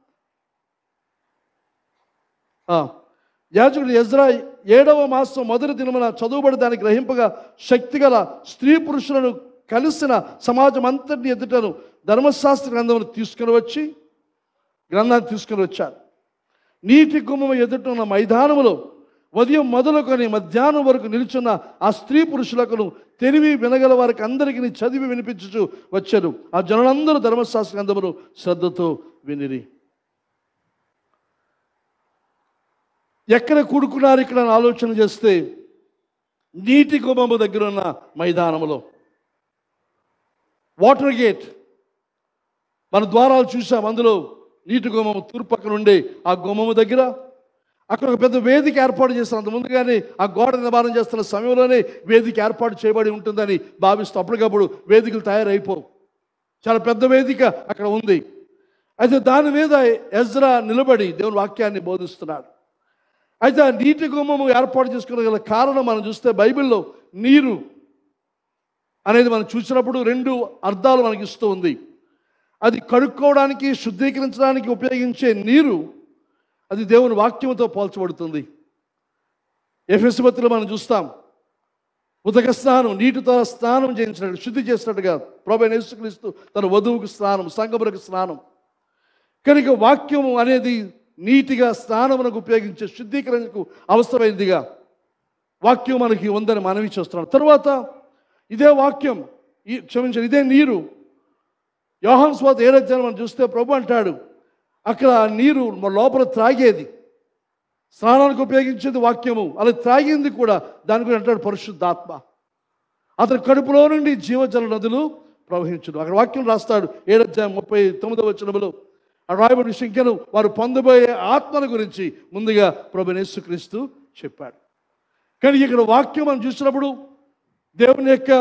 ఆ, యాజకుడు ఎజ్రా ఏడవ మాసం మొదటి దినమున చదువుబడి దాన్ని గ్రహింపగా శక్తిగల స్త్రీ పురుషులను కలిసిన సమాజం అంతటిని ఎదుటను ధర్మశాస్త్ర గ్రంథమును తీసుకుని వచ్చి గ్రంథాన్ని తీసుకుని వచ్చారు నీటి గుమ్మం ఎదుట ఉన్న మైదానములో ఉదయం మొదలుకొని మధ్యాహ్నం వరకు నిల్చున్న ఆ స్త్రీ పురుషులకు తెలివి వినగల వారికి అందరికీ చదివి వినిపించుచు వచ్చారు ఆ జనులందరూ ధర్మశాస్త్ర గ్రంథమును శ్రద్ధతో వినిరి ఎక్కడ కూడుకున్నారు ఇక్కడ అని ఆలోచన చేస్తే నీటి గుమ్మము దగ్గర ఉన్న మైదానములో వాటర్ గేట్ మన ద్వారాలు చూసాం అందులో నీటి గుమ్మము తూర్పు పక్కన ఉండే ఆ గుమ్మము దగ్గర అక్కడ ఒక పెద్ద వేదిక ఏర్పాటు చేస్తారు అంత ముందుగానే ఆ గోడ నిర్మాణం చేస్తున్న సమయంలోనే వేదిక ఏర్పాటు చేయబడి ఉంటుందని భావిస్తూ అప్పటికప్పుడు వేదికలు తయారైపోవు చాలా పెద్ద వేదిక అక్కడ ఉంది అయితే దాని మీద ఎజ్రా నిలబడి దేవుని వాక్యాన్ని బోధిస్తున్నాడు అయితే ఆ నీటి గుమ్మము ఏర్పాటు చేసుకునే గల కారణం మనం చూస్తే బైబిల్లో నీరు అనేది మనం చూసినప్పుడు రెండు అర్థాలు మనకి ఇస్తూ ఉంది అది కడుక్కోవడానికి శుద్ధీకరించడానికి ఉపయోగించే నీరు అది దేవుని వాక్యంతో పోల్చబడుతుంది ఎఫెస్బత్తులు మనం చూస్తాం ఉదక స్నానం నీటితో స్నానం చేయించినట్టు శుద్ధి చేసినట్టుగా ప్రభు యేసుక్రీస్తు తన వధువుకు స్నానం సంగములకు స్నానం కనుక వాక్యము అనేది నీటిగా స్నానమునకు ఉపయోగించే శుద్ధీకరణకు అవసరమైనదిగా వాక్యం మనకి ఉందని మనవి చేస్తున్నాడు తర్వాత ఇదే వాక్యం ఈ క్షమించండి ఇదే నీరు యోహాన్ స్వాత ఏడధ్యాయం మనం చూస్తే ప్రభు అంటాడు అక్కడ ఆ నీరు మన లోపల త్రాగేది స్నానానికి ఉపయోగించేది వాక్యము అలా త్రాగింది కూడా దాని గురించి అంటాడు పరిశుద్ధాత్మ అతని కడుపులో నుండి జీవజల నదులు ప్రవహించును అక్కడ వాక్యం రాస్తాడు ఏడధ్యాయం ముప్పై తొమ్మిదవ వచనములో ఆ రాయబడి శంకను వారు పొందబోయే ఆత్మల గురించి ముందుగా ప్రభు యేసుక్రీస్తు చెప్పాడు కానీ ఇక్కడ వాక్యం మనం చూసినప్పుడు దేవుని యొక్క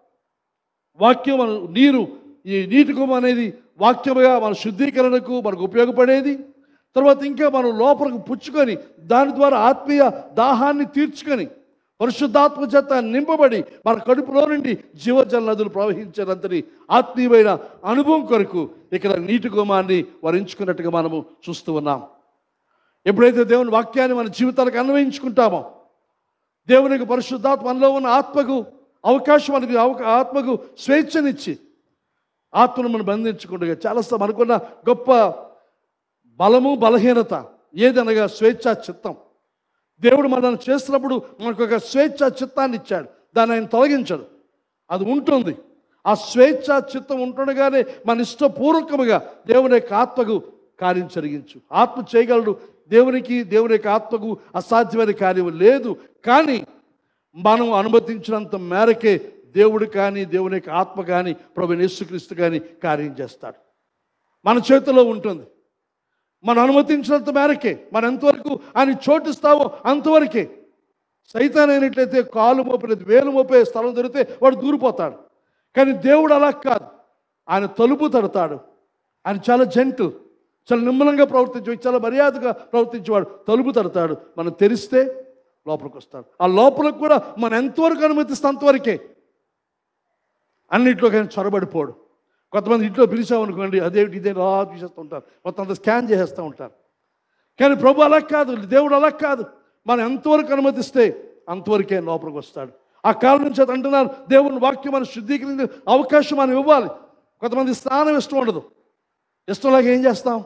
వాక్యం మన నీరు ఈ నీటి గుమ్మ అనేది వాక్యముగా మన శుద్ధీకరణకు మనకు ఉపయోగపడేది తర్వాత ఇంకా మనం లోపలికి పుచ్చుకొని దాని ద్వారా ఆత్మీయ దాహాన్ని తీర్చుకొని పరిశుద్ధాత్మ చేత నింపబడి మన కడుపులో నుండి జీవజల నదులు ప్రవహించేంతని ఆత్మీయమైన అనుభవం కొరకు ఇక్కడ నీటి గుమ్మాన్ని వరించుకున్నట్టుగా మనము చూస్తూ ఉన్నాం ఎప్పుడైతే దేవుని వాక్యాన్ని మన జీవితాలకు అన్వయించుకుంటామో దేవునికి పరిశుద్ధాత్మ మనలో ఉన్న ఆత్మకు అవకాశం మనకి అవకా ఆత్మకు స్వేచ్ఛనిచ్చి ఆత్మను మనం బంధించుకుంటూ చాలాసార్లు మనకున్న గొప్ప బలము బలహీనత ఏదనగా స్వేచ్ఛా చిత్తం దేవుడు మనల్ని చేసినప్పుడు మనకు ఒక స్వేచ్ఛా చిత్తాన్ని ఇచ్చాడు దాన్ని ఆయన తొలగించడు అది ఉంటుంది ఆ స్వేచ్ఛా చిత్తం ఉంటుండగానే మన ఇష్టపూర్వకముగా దేవుని యొక్క ఆత్మకు కార్యం జరిగించు ఆత్మ చేయగలడు దేవునికి దేవుని యొక్క ఆత్మకు అసాధ్యమైన కార్యం లేదు కానీ మనం అనుమతించినంత మేరకే దేవుడు కానీ దేవుని యొక్క ఆత్మ కానీ ప్రభు యేసుక్రీస్తు కానీ కార్యం చేస్తాడు మన చేతిలో ఉంటుంది మనం అనుమతించినంత మేరకే మనం ఎంతవరకు ఆయన చోటిస్తావో అంతవరకే సైతాన్ అయినట్లయితే కాలు మోపినది వేలు మోపే స్థలం దొరికితే వాడు దూరిపోతాడు కానీ దేవుడు అలా కాదు ఆయన తలుపు తడతాడు ఆయన చాలా జంటు చాలా నిమ్మలంగా ప్రవర్తించే చాలా మర్యాదగా ప్రవర్తించేవాడు తలుపు తడతాడు మనం తెరిస్తే లోపలికి వస్తాడు ఆ లోపలికి కూడా మనం ఎంతవరకు అనుమతిస్తే అంతవరకే అన్నింటిలో కానీ చొరబడిపోడు కొంతమంది ఇంట్లో పిలిచామనుకోండి అదేమిటి ఇదే రా తీసేస్తూ ఉంటారు మొత్తం అంతా స్కాన్ చేసేస్తూ ఉంటారు కానీ ప్రభు అలా కాదు దేవుడు అలా కాదు మనం ఎంతవరకు అనుమతిస్తే అంతవరకే లోపలికి వస్తాడు ఆ కాలం నుంచి అది అంటున్నారు దేవుని వాక్యం మనం శుద్ధీకరించే అవకాశం మనం ఇవ్వాలి కొంతమంది స్నానం ఇష్టం ఉండదు ఇష్టంలాగా ఏం చేస్తాం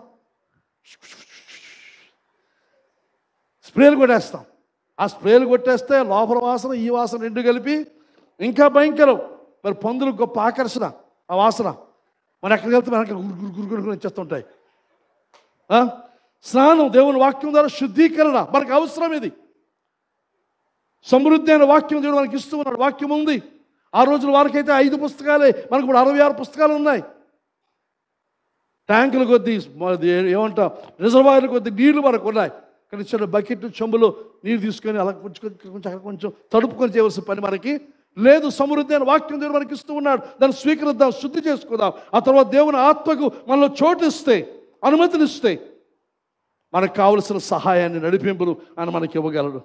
స్ప్రేలు కొట్టేస్తాం ఆ స్ప్రేలు కొట్టేస్తే లోపల వాసన ఈ వాసన రెండు కలిపి ఇంకా భయంకరం మరి పందులకు గొప్ప ఆకర్షణ ఆ వాసన మనం ఎక్కడికి వెళ్తే మనకి గురు గురు గురు గురు వచ్చేస్తుంటాయి ఆ? స్నానం దేవుని వాక్యం ద్వారా శుద్ధీకరణ మనకు అవసరం ఇది సమృద్ధి అయిన వాక్యం దేవుడు మనకి ఇస్తూ ఉన్నాడు వాక్యం ఉంది ఆ రోజుల వారికైతే ఐదు పుస్తకాలే మనకు ఇప్పుడు అరవై ఆరు పుస్తకాలు ఉన్నాయి ట్యాంకుల కొద్దీ మాది ఏమంటాం రిజర్వాయర్ల కొద్దీ నీళ్లు మనకు ఉన్నాయి కానీ చిన్న బకెట్ చెంబులో నీరు తీసుకొని అలా కొంచెం కొంచెం కొంచెం అక్కడ కొంచెం తడుపుకొని చేయవలసిన పని మనకి లేదు సమృద్ధి అయిన వాక్యం దేవుడు మనకి ఇస్తూ ఉన్నాడు దాన్ని స్వీకరిద్దాం శుద్ధి చేసుకుందాం ఆ తర్వాత దేవుని ఆత్మకు మనలో చోటు ఇస్తే అనుమతినిస్తే మనకు కావలసిన సహాయాన్ని నడిపింపులు ఆయన మనకి ఇవ్వగలడు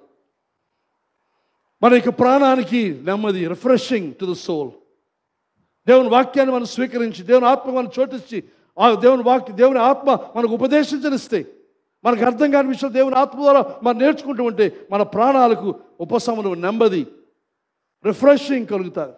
మన యొక్క ప్రాణానికి నెమ్మది రిఫ్రెషింగ్ టు ద సోల్ దేవుని వాక్యాన్ని మనం స్వీకరించి దేవుని ఆత్మ మనం చోటిచ్చి ఆ దేవుని వాక్య దేవుని ఆత్మ మనకు ఉపదేశించనిస్తే మనకు అర్థం కాని విషయం దేవుని ఆత్మ ద్వారా మనం నేర్చుకుంటూ ఉంటే మన ప్రాణాలకు ఉపశమనం నెమ్మది రిఫ్రెషింగ్ కలుగుతారు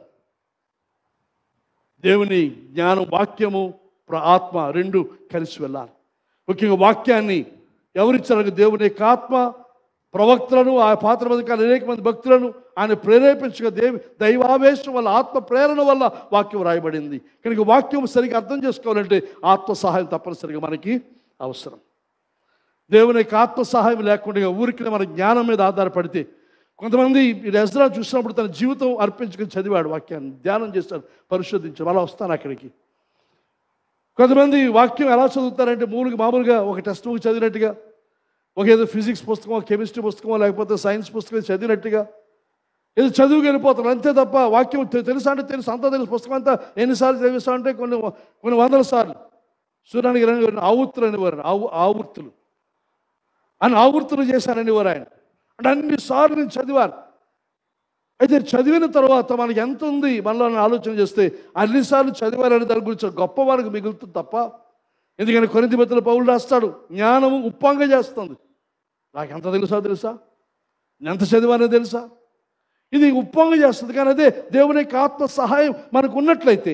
దేవుని జ్ఞానం వాక్యము ప్ర- ఆత్మ రెండు కలిసి వెళ్ళాలి ముఖ్యంగా వాక్యాన్ని ఎవరిచ్చారు దేవుని యొక్క ఆత్మ ప్రవక్తలను ఆ పాత్ర బతకాల అనేక మంది భక్తులను ఆయన ప్రేరేపించగా దేవి దైవావేశం వల్ల ఆత్మ ప్రేరణ వల్ల వాక్యం రాయబడింది కనుక వాక్యం సరిగా అర్థం చేసుకోవాలంటే ఆత్మ సహాయం తప్పనిసరిగా మనకి అవసరం దేవుని యొక్క ఆత్మ సహాయం లేకుండా ఊరికి మన జ్ఞానం మీద ఆధారపడితే కొంతమంది ఈ ఎజ్రా చూసినప్పుడు తన జీవితం అర్పించుకొని చదివాడు వాక్యాన్ని ధ్యానం చేస్తాడు పరిశోధించాడు అలా వస్తాను అక్కడికి కొంతమంది వాక్యం ఎలా చదువుతారంటే మూలుగా మామూలుగా ఒక టెక్స్ట్ బుక్ చదివినట్టుగా ఒక ఏదో ఫిజిక్స్ పుస్తకమో కెమిస్ట్రీ పుస్తకమో లేకపోతే సైన్స్ పుస్తకం చదివినట్టుగా ఏదో చదువుకు వెళ్ళిపోతారు అంతే తప్ప వాక్యం తె- తెలుసా అంటే తెలుసు అంతా తెలుసు పుస్తకం అంతా ఎన్నిసార్లు చదివిస్తా అంటే కొన్ని కొన్ని వందల సార్లు సూర్యానికి రెండు ఆవుర్తులు అనేవారు ఆవు ఆవుర్తులు అని ఆవృత్తులు చేశారని వారు ఆయన అంటే అన్నిసార్లు నేను చదివాను అయితే చదివిన తర్వాత మనకి ఎంత ఉంది మనలో ఆలోచన చేస్తే అన్నిసార్లు చదివారని దాని గురించి గొప్ప వారికి మిగులుతుంది తప్ప ఎందుకని కొరింది బతుల పౌరులు రాస్తాడు జ్ఞానము ఉప్పంగా చేస్తుంది నాకు ఎంత తెలుసా తెలుసా నేను ఎంత చదివానో తెలుసా ఇది ఉప్పంగా చేస్తుంది కానీ అదే దేవుని యొక్క ఆత్మ సహాయం మనకు ఉన్నట్లయితే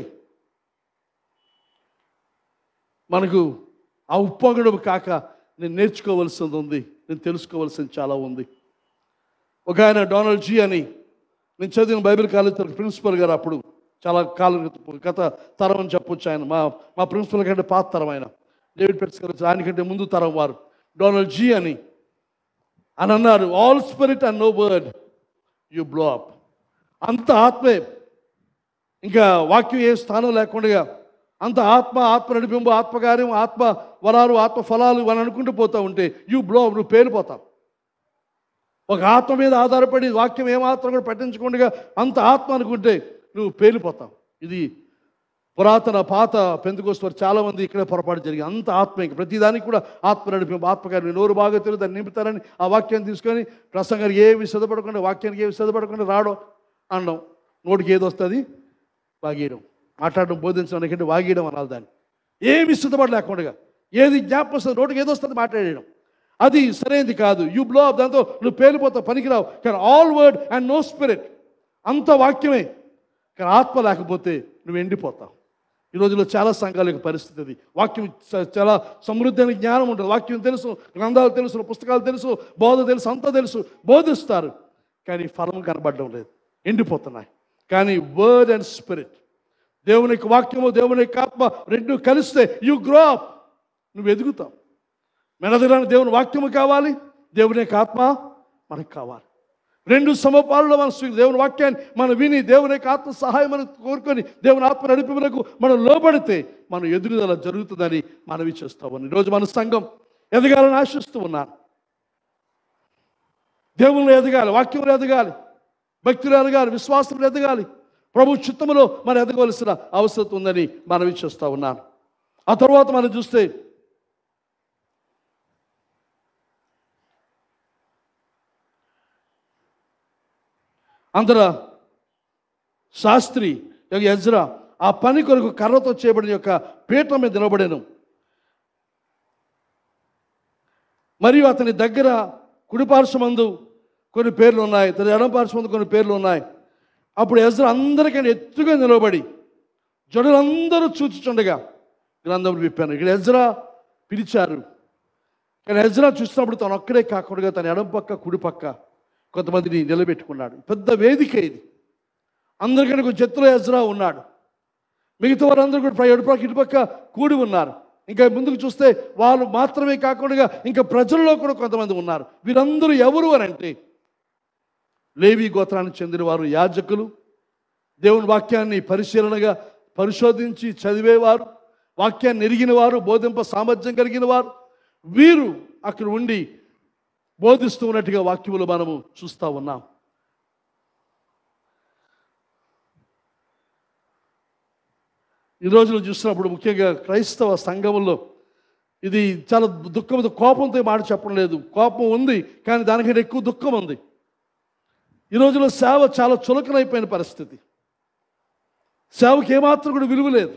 మనకు ఆ ఉప్పొంగడం కాక నేను నేర్చుకోవలసింది ఉంది నేను తెలుసుకోవాల్సింది చాలా ఉంది ఒక ఆయన డొనాల్డ్ జీ అని నేను చదివిన బైబిల్ కాలేజ్ ప్రిన్సిపల్ గారు అప్పుడు చాలా కాలం క్రితం, గత తరం అని చెప్పొచ్చు ఆయన మా మా ప్రిన్సిపల్ కంటే పాత తరం ఆయన డేవిడ్ పెట్స్ గారు ఆయనకంటే ముందు తరం వారు డొనాల్డ్ జీ అని అని అన్నారు all spirit and no word you blow up అంత ఆత్మే ఇంకా వాక్యం ఏ స్థానం లేకుండా అంత ఆత్మ ఆత్మ నడిపింపు ఆత్మకార్యం ఆత్మ వరాలు ఆత్మ ఫలాలు అని అనుకుంటూ పోతా ఉంటే యూ బ్లో నువ్వు పేలిపోతావు ఒక ఆత్మ మీద ఆధారపడి వాక్యం ఏమాత్రం కూడా పట్టించకుండా అంత ఆత్మ అనుకుంటే నువ్వు పేలిపోతావు ఇది పురాతన పాత పెందుకోస్తారు చాలా మంది ఇక్కడే పొరపాటు జరిగింది అంత ఆత్మ ఇంక ప్రతిదానికి కూడా ఆత్మ నడిపింపు ఆత్మకార్యం నోరు బాగా తెలియదు దాన్ని నింపుతారని ఆ వాక్యాన్ని తీసుకొని ప్రసంగానికి ఏమి సిద్ధపడకుండా వాక్యానికి ఏమి సిద్ధపడకుండా రావడం అనడం నోటికి ఏది వస్తుంది వాగేయడం మాట్లాడడం బోధించడం ఎందుకంటే వాగేయడం అనాలి దాన్ని ఏమి సిద్ధపడ లేకుండా ఏది జ్ఞాపకం వస్తుంది నోటికి ఏది వస్తుంది మాట్లాడేయడం అది సరైనది కాదు యూ బ్లో అప్ దాంతో నువ్వు పేలిపోతావు పనికిరావు కానీ all word and no spirit అంత వాక్యమే కానీ ఆత్మ లేకపోతే నువ్వు ఎండిపోతావు ఈ రోజుల్లో చాలా సంఘాల యొక్క పరిస్థితి అది వాక్యం చ- చాలా సమృద్ధి అయిన జ్ఞానం ఉంటుంది వాక్యం తెలుసు గ్రంథాలు తెలుసు పుస్తకాలు తెలుసు బోధ తెలుసు అంతా తెలుసు బోధిస్తారు కానీ ఫలం కనబడడం లేదు ఎండిపోతున్నాయి కానీ వర్డ్ అండ్ స్పిరిట్ దేవుని యొక్క వాక్యము దేవుని యొక్క ఆత్మ రెండు కలిస్తే యు గ్రో అప్ నువ్వు ఎదుగుతావు మెనదడానికి దేవుని వాక్యము కావాలి దేవుని యొక్క ఆత్మ మనకు కావాలి రెండు సమపాలలో మన స్వీ- దేవుని వాక్యాన్ని మనం విని దేవుని యొక్క ఆత్మ సహాయం మనం కోరుకొని దేవుని ఆత్మ నడిపినకు మనం లోబడితే మన ఎదురుదల జరుగుతుందని మనవి చేస్తామని ఈరోజు మన సంఘం ఎదగాలని ఆశిస్తూ ఉన్నాను దేవుళ్ళు ఎదగాలి వాక్యంలో ఎదగాలి భక్తులు ఎదగాలి విశ్వాసంలో ఎదగాలి ప్రభు చిత్తములో మనం ఎదగవలసిన అవసరం ఉందని మనవి చేస్తూ ఉన్నాను ఆ తర్వాత మనం చూస్తే అందర శాస్త్రి యొక్క ఎజ్రా ఆ పని కొరకు కర్రతో చేయబడిన యొక్క పీఠం మీద నిలబడాను మరియు అతని దగ్గర కుడిపార్శ్వమందు కొన్ని పేర్లు ఉన్నాయి తన ఎడమపార్శ్వమందు కొన్ని పేర్లు ఉన్నాయి అప్పుడు ఎజ్రా అందరికంటే ఎత్తుగా నిలబడి జడులందరూ చూచుచుండగా గ్రంథం విప్పాను ఇక్కడ ఎజ్రా పిలిచారు కానీ ఎజ్రా చూసినప్పుడు తను ఒక్కడే కాకుండా తన ఎడం పక్క కుడి పక్క కొంతమందిని నిలబెట్టుకున్నాడు పెద్ద వేదిక ఇది అందరికంటే కొంచెం ఎత్తులో ఎజ్రా ఉన్నాడు మిగతా వారందరూ కూడా ప్ర- ఎడుపక్క ఇటుపక్క కూడి ఉన్నారు ఇంకా ముందుకు చూస్తే వాళ్ళు మాత్రమే కాకుండా ఇంకా ప్రజల్లో కూడా కొంతమంది ఉన్నారు వీరందరూ ఎవరు అని అంటే లేవి గోత్రానికి చెందిన వారు యాజకులు దేవుని వాక్యాన్ని పరిశీలనగా పరిశోధించి చదివేవారు వాక్యాన్ని ఎరిగిన వారు బోధింప సామర్థ్యం కలిగిన వారు వీరు అక్కడ ఉండి బోధిస్తూ ఉన్నట్టుగా వాక్యములు మనము చూస్తూ ఉన్నాం ఈ రోజులు చూసినప్పుడు ముఖ్యంగా క్రైస్తవ సంఘములో ఇది చాలా దుఃఖంతో కోపంతో ఈ మాట చెప్పడం లేదు కోపం ఉంది కానీ దానికంటే ఎక్కువ దుఃఖం ఉంది ఈ రోజుల్లో సేవ చాలా చులకనైపోయిన పరిస్థితి సేవకి ఏమాత్రం కూడా విలువ లేదు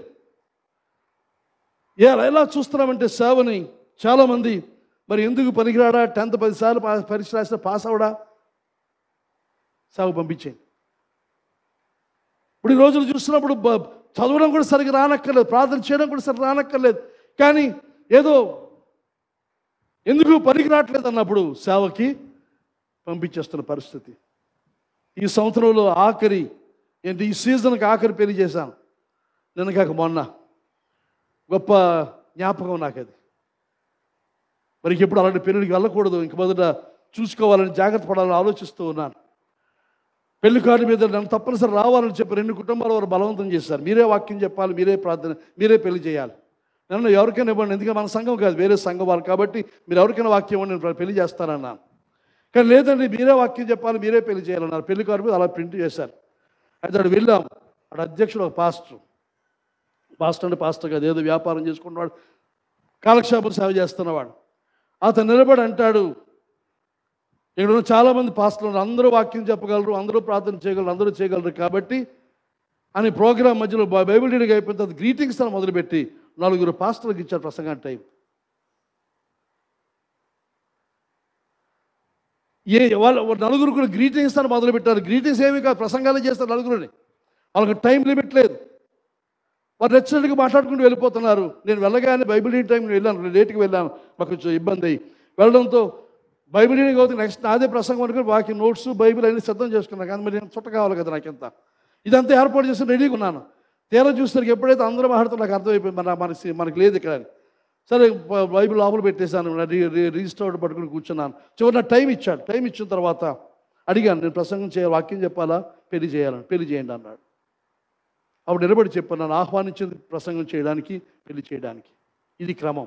ఏ ఎలా చూస్తున్నామంటే సేవని చాలామంది మరి ఎందుకు పనికిరాడా టెన్త్ పదిసార్లు పా- పరీక్ష రాసిన పాస్ అవడా సేవ పంపించేయండి ఇప్పుడు ఈ రోజులు చూస్తున్నప్పుడు బ- చదవడం కూడా సరిగ్గా రానక్కర్లేదు ప్రార్థన చేయడం కూడా సరిగ్గా రానక్కర్లేదు కానీ ఏదో ఎందుకు పనికి రావట్లేదు అన్నప్పుడు సేవకి పంపించేస్తున్న పరిస్థితి ఈ సంవత్సరంలో ఆఖరి ఏంటి ఈ సీజన్కి ఆఖరి పెళ్లి చేశాను నిన్న కాక మొన్న గొప్ప జ్ఞాపకం నాకు అది మరి ఎప్పుడు అలాంటి పెళ్ళికి వెళ్ళకూడదు ఇంక మొదట చూసుకోవాలని జాగ్రత్త పడాలని ఆలోచిస్తూ ఉన్నాను పెళ్లి కార్డు మీద నన్ను తప్పనిసరి రావాలని చెప్పి రెండు కుటుంబాల వారు బలవంతం చేశారు మీరే వాక్యం చెప్పాలి మీరే ప్రార్థన మీరే పెళ్లి చేయాలి నన్ను ఎవరికైనా ఇవ్వండి ఎందుకంటే మన సంఘం కాదు వేరే సంఘం వారు కాబట్టి మీరు ఎవరికైనా వాక్యం ఇవ్వండి నేను పెళ్లి చేస్తానన్నాను కానీ లేదండి మీరే వాక్యం చెప్పాలి మీరే పెళ్లి చేయాలన్నారు పెళ్లి కార్డు మీద అలా ప్రింట్ చేశారు అయితే అక్కడ వెళ్ళాం అక్కడ అధ్యక్షుడు ఒక పాస్టర్ పాస్టర్ అంటే పాస్టర్ కాదు ఏదో వ్యాపారం చేసుకున్నవాడు కాలక్షేపం సేవ చేస్తున్నవాడు అతను నిలబడి అంటాడు ఇక్కడ ఉన్న చాలామంది పాస్టర్లు ఉన్నారు. అందరూ వాక్యం చెప్పగలరు అందరూ ప్రార్థన చేయగలరు అందరూ చేయగలరు కాబట్టి అని ప్రోగ్రామ్ మధ్యలో బై- బైబిల్ రీడింగ్ అయిపోయిన తర్వాత గ్రీటింగ్స్ అని మొదలుపెట్టి నలుగురు పాస్టర్లకు ఇచ్చారు ప్రసంగం టైం ఏ వాళ్ళ వాళ్ళ నలుగురు కూడా గ్రీటింగ్స్ అని మొదలుపెట్టారు గ్రీటింగ్స్ ఏమి కాదు ప్రసంగాలు చేస్తారు నలుగురిని వాళ్ళకి టైం లిమిట్ లేదు వారు రెచ్చడిగా మాట్లాడుకుంటూ వెళ్ళిపోతున్నారు నేను వెళ్ళగానే బైబిల్ రీడింగ్ టైం వెళ్ళాను లేట్కి వెళ్ళాను మాకు కొంచెం ఇబ్బంది అయ్యి వెళ్ళడంతో బైబిల్ రీడింగ్ అవుతుంది నెక్స్ట్ నాదే ప్రసంగం అనుకుని బాకీ నోట్స్ బైబిల్ అన్ని సిద్ధం చేసుకున్నాను కానీ మరి నేను చుట్ట కావాలి కదా నాకింత ఇదంతా ఏర్పాటు చేసి రెడీగా ఉన్నాను తీరా చూసేసరికి ఎప్పుడైతే అందరూ మాట్లాడుతూ నాకు అర్థమైపోయింది మన మనకి మనకి లేదు ఇక్కడ అని. సరే బ- బైబిల్ లోపల పెట్టేశాను రీ రీ- రిజిస్టర్ పట్టుకుని కూర్చున్నాను చివరి నా టైం ఇచ్చాడు టైం ఇచ్చిన తర్వాత అడిగాను నేను ప్రసంగం చేయాలి వాక్యం చెప్పాలా పెళ్లి చేయాలని పెళ్లి చేయండి అన్నాడు అప్పుడు నిలబడి చెప్పాను నన్ను ఆహ్వానించింది ప్రసంగం చేయడానికి పెళ్లి చేయడానికి ఇది క్రమం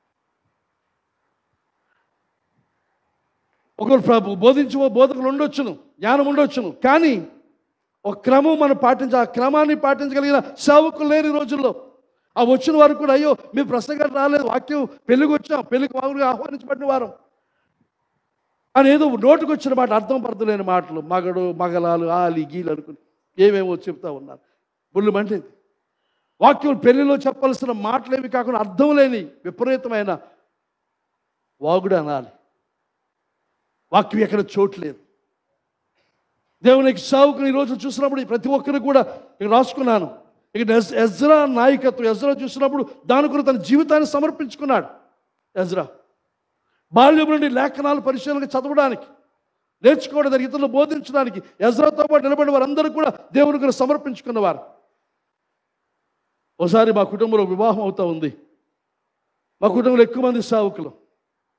ఒకరు ప్రభు బోధించే బోధకులు ఉండొచ్చును జ్ఞానం ఉండొచ్చును కానీ ఒక క్రమం మనం పాటించాలి ఆ క్రమాన్ని పాటించగలిగిన సేవకులు లేని రోజుల్లో ఆ వచ్చిన వారు కూడా అయ్యో మీరు ప్రసంగం రాలేదు వాక్యం పెళ్ళికి వచ్చాం పెళ్ళికి మామూలుగా ఆహ్వానించబడిన వారం అని ఏదో నోటికి వచ్చిన మాట అర్థం పర్థం లేని మాటలు మగడు మగలాలు ఆలి గీలు అనుకుని ఏమేమో చెప్తా ఉన్నారు బుల్లు మంటేది వాక్యం పెళ్లిలో చెప్పాల్సిన మాటలేమి కాకుండా అర్థం లేని విపరీతమైన వాగుడు అనాలి వాక్యం ఎక్కడ చోటు లేదు దేవునికి సావుకుని ఈరోజు చూసినప్పుడు ప్రతి ఒక్కరు కూడా ఇక్కడ రాసుకున్నాను ఇక్కడ ఎజ్- ఎజ్రా నాయకత్వం ఎజ్రా చూసినప్పుడు దాని కొరకు తన జీవితాన్ని సమర్పించుకున్నాడు ఎజ్రా బాల్యం నుండి లేఖనాలు పరిశీలన చదవడానికి నేర్చుకోవడానికి ఇతరులు బోధించడానికి ఎజ్రాతో పాటు నిలబడి వారందరూ కూడా దేవుని కొరకు సమర్పించుకున్నవారు ఒకసారి మా కుటుంబంలో వివాహం అవుతా ఉంది మా కుటుంబంలో ఎక్కువ మంది సేవకులు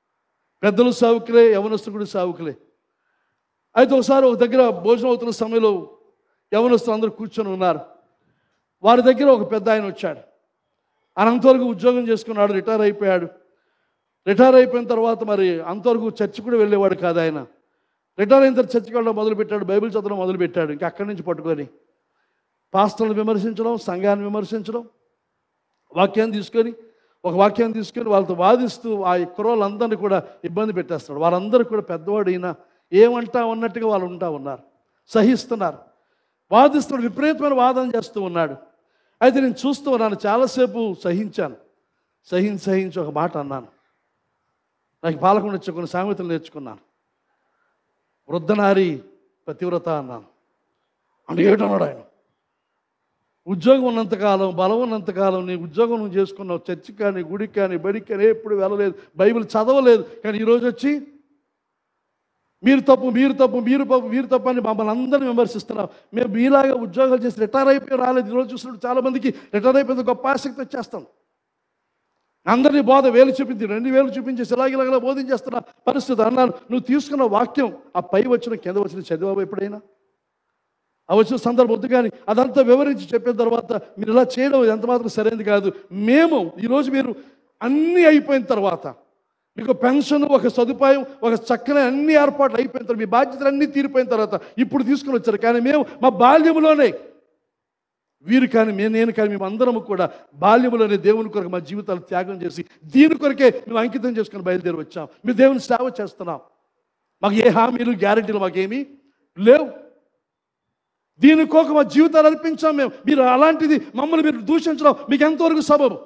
పెద్దలు సావుకులే యవనస్తులు కూడా సావుకులే అయితే ఒకసారి ఒక దగ్గర భోజనం అవుతున్న సమయంలో యవనస్తులు అందరూ కూర్చొని ఉన్నారు వారి దగ్గర ఒక పెద్ద ఆయన వచ్చాడు ఆయన అంతవరకు ఉద్యోగం చేసుకున్నాడు రిటైర్ అయిపోయాడు రిటైర్ అయిపోయిన తర్వాత మరి అంతవరకు చర్చి కూడా వెళ్ళేవాడు కాదు ఆయన రిటైర్ అయిన తర్వాత చర్చికి వెళ్ళడం మొదలుపెట్టాడు బైబిల్ చదవడం మొదలుపెట్టాడు ఇంకా అక్కడి నుంచి పట్టుకొని పాస్టర్లను విమర్శించడం సంఘాన్ని విమర్శించడం వాక్యాన్ని తీసుకొని ఒక వాక్యాన్ని తీసుకొని వాళ్ళతో వాదిస్తూ ఆ కుర్రోళ్ళందరినీ కూడా ఇబ్బంది పెట్టేస్తాడు వాళ్ళందరూ కూడా పెద్దవాడు ఈయన ఏమంటా ఉన్నట్టుగా వాళ్ళు ఉంటా ఉన్నారు సహిస్తున్నారు వాదిస్తున్నాడు విపరీతమైన వాదన చేస్తూ ఉన్నాడు అయితే నేను చూస్తూ ఉన్నాను చాలాసేపు సహించాను సహించి సహించి ఒక మాట అన్నాను నాకు పాలకుండా వచ్చి కొన్ని సామెతలు నేర్చుకున్నాను వృద్ధనారి పతివ్రత అన్నాను అంటే ఏటన్నాడు ఆయన ఉద్యోగం ఉన్నంతకాలం బలం ఉన్నంతకాలం నీ ఉద్యోగం నువ్వు చేసుకున్నావు చర్చికి కానీ గుడికి కానీ బడికి కానీ ఎప్పుడు వెళ్ళలేదు బైబిల్ చదవలేదు కానీ ఈరోజు వచ్చి మీరు తప్పు మీరు తప్పు మీరు తప్పు మీరు తప్పు అని మమ్మల్ని అందరినీ విమర్శిస్తున్నాం మేము మీలాగా ఉద్యోగాలు చేసి రిటైర్ అయిపోయి రాలేదు ఈరోజు చూసినట్టు చాలామందికి రిటైర్ అయిపోయింది గొప్ప ఆసక్తి వచ్చేస్తాం అందరినీ బోధ వేలు చూపించి రెండు వేలు చూపించేసి ఇలాగిలాగలా బోధించేస్తున్న పరిస్థితి అన్నాను నువ్వు తీసుకున్న వాక్యం ఆ పై వచ్చిన కింద వచ్చిన చదివావు ఎప్పుడైనా ఆ వచ్చిన సందర్భం వద్దు కానీ అదంతా వివరించి చెప్పిన తర్వాత మీరు ఇలా చేయడం ఎంత మాత్రం సరైనది కాదు మేము ఈరోజు మీరు అన్నీ అయిపోయిన తర్వాత మీకు పెన్షన్ ఒక సదుపాయం ఒక చక్కని అన్ని ఏర్పాట్లు అయిపోయిన తర్వాత మీ బాధ్యతలు అన్నీ తీరిపోయిన తర్వాత ఇప్పుడు తీసుకుని వచ్చారు కానీ మేము మా బాల్యంలోనే వీరు కానీ మేము నేను కానీ మేము అందరము కూడా బాల్యములోనే దేవుని కొరకు మా జీవితాలు త్యాగం చేసి దీని కొరకే మేము అంకితం చేసుకుని బయలుదేరి వచ్చాం మేము దేవుని సేవ చేస్తున్నాం మాకు ఏ హామీలు గ్యారెంటీలు మాకేమీ లేవు దీని కోక మా జీవితాలు అర్పించాం మేము మీరు అలాంటిది మమ్మల్ని మీరు దూషించడం మీకు ఎంతవరకు సబబు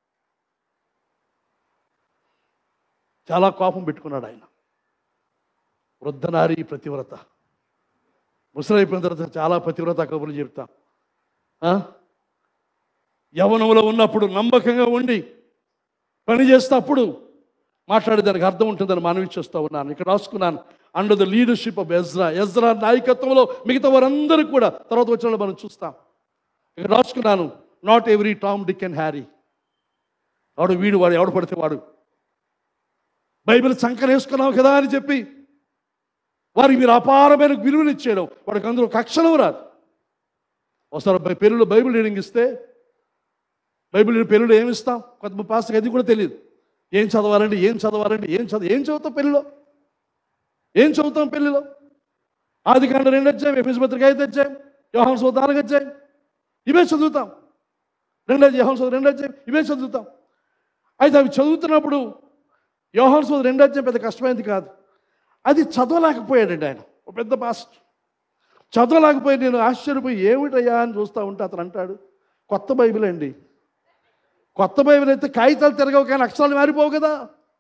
చాలా కోపం పెట్టుకున్నాడు ఆయన వృద్ధనారి ప్రతివ్రత ముసలైపోయిన తర్వాత చాలా పతివ్రత కబుర్లు చెప్తాం ఆ? యవనంలో ఉన్నప్పుడు నమ్మకంగా ఉండి పని చేసేటప్పుడు మాట్లాడేదానికి అర్థం ఉంటుందని మనవి చేస్తూ ఉన్నాను ఇక్కడ రాసుకున్నాను under the leadership of Ezra Ezra నాయకత్వంలో మిగతా వారందరూ కూడా తర్వాత వచ్చిన వాళ్ళు మనం చూస్తాం ఇక్కడ రాసుకున్నాను not every Tom Dick and Harry వాడు వీడు వాడు ఎవడు పడితే వాడు బైబిల్ చంకనేసుకున్నావు కదా అని చెప్పి వారికి మీరు అపారమైన విలువనిచ్చేయడం వాడికి అందులో కక్షణం రాదు ఒకసారి బై- పెళ్ళిలో బైబిల్ రీడింగ్ ఇస్తే బైబిల్ పెళ్ళిలో ఏమి ఇస్తాం కొంత పాస్టర్కి అది కూడా తెలియదు ఏం చదవాలండి ఏం చదవాలండి ఏం చదువు ఏం చదువుతాం పెళ్ళిలో ఏం చదువుతాం పెళ్ళిలో ఆది కాండ రెండు అధ్యాయం ఎఫీస్ పత్రిక ఐదు అధ్యాయం యోహాన్ సోద నాలుగు అధ్యాయం ఇవే చదువుతాం రెండు అధ్యాయం యోహాన్ సోద రెండు అధ్యాయం ఇవే చదువుతాం అయితే అవి చదువుతున్నప్పుడు యోహాన్ సోద రెండు అధ్యాయం పెద్ద కష్టమైనది కాదు అది చదవలేకపోయాడండి ఆయన ఒక పెద్ద పాస్టర్ చదవలేకపోయి నేను ఆశ్చర్యపోయి ఏమిటయ్యా అని చూస్తూ ఉంటే అతను అంటాడు కొత్త బైబిల్ అండి కొత్త బైబిల్ అయితే కాగితాలు తిరగవు కానీ అక్షరాలు మారిపోవు కదా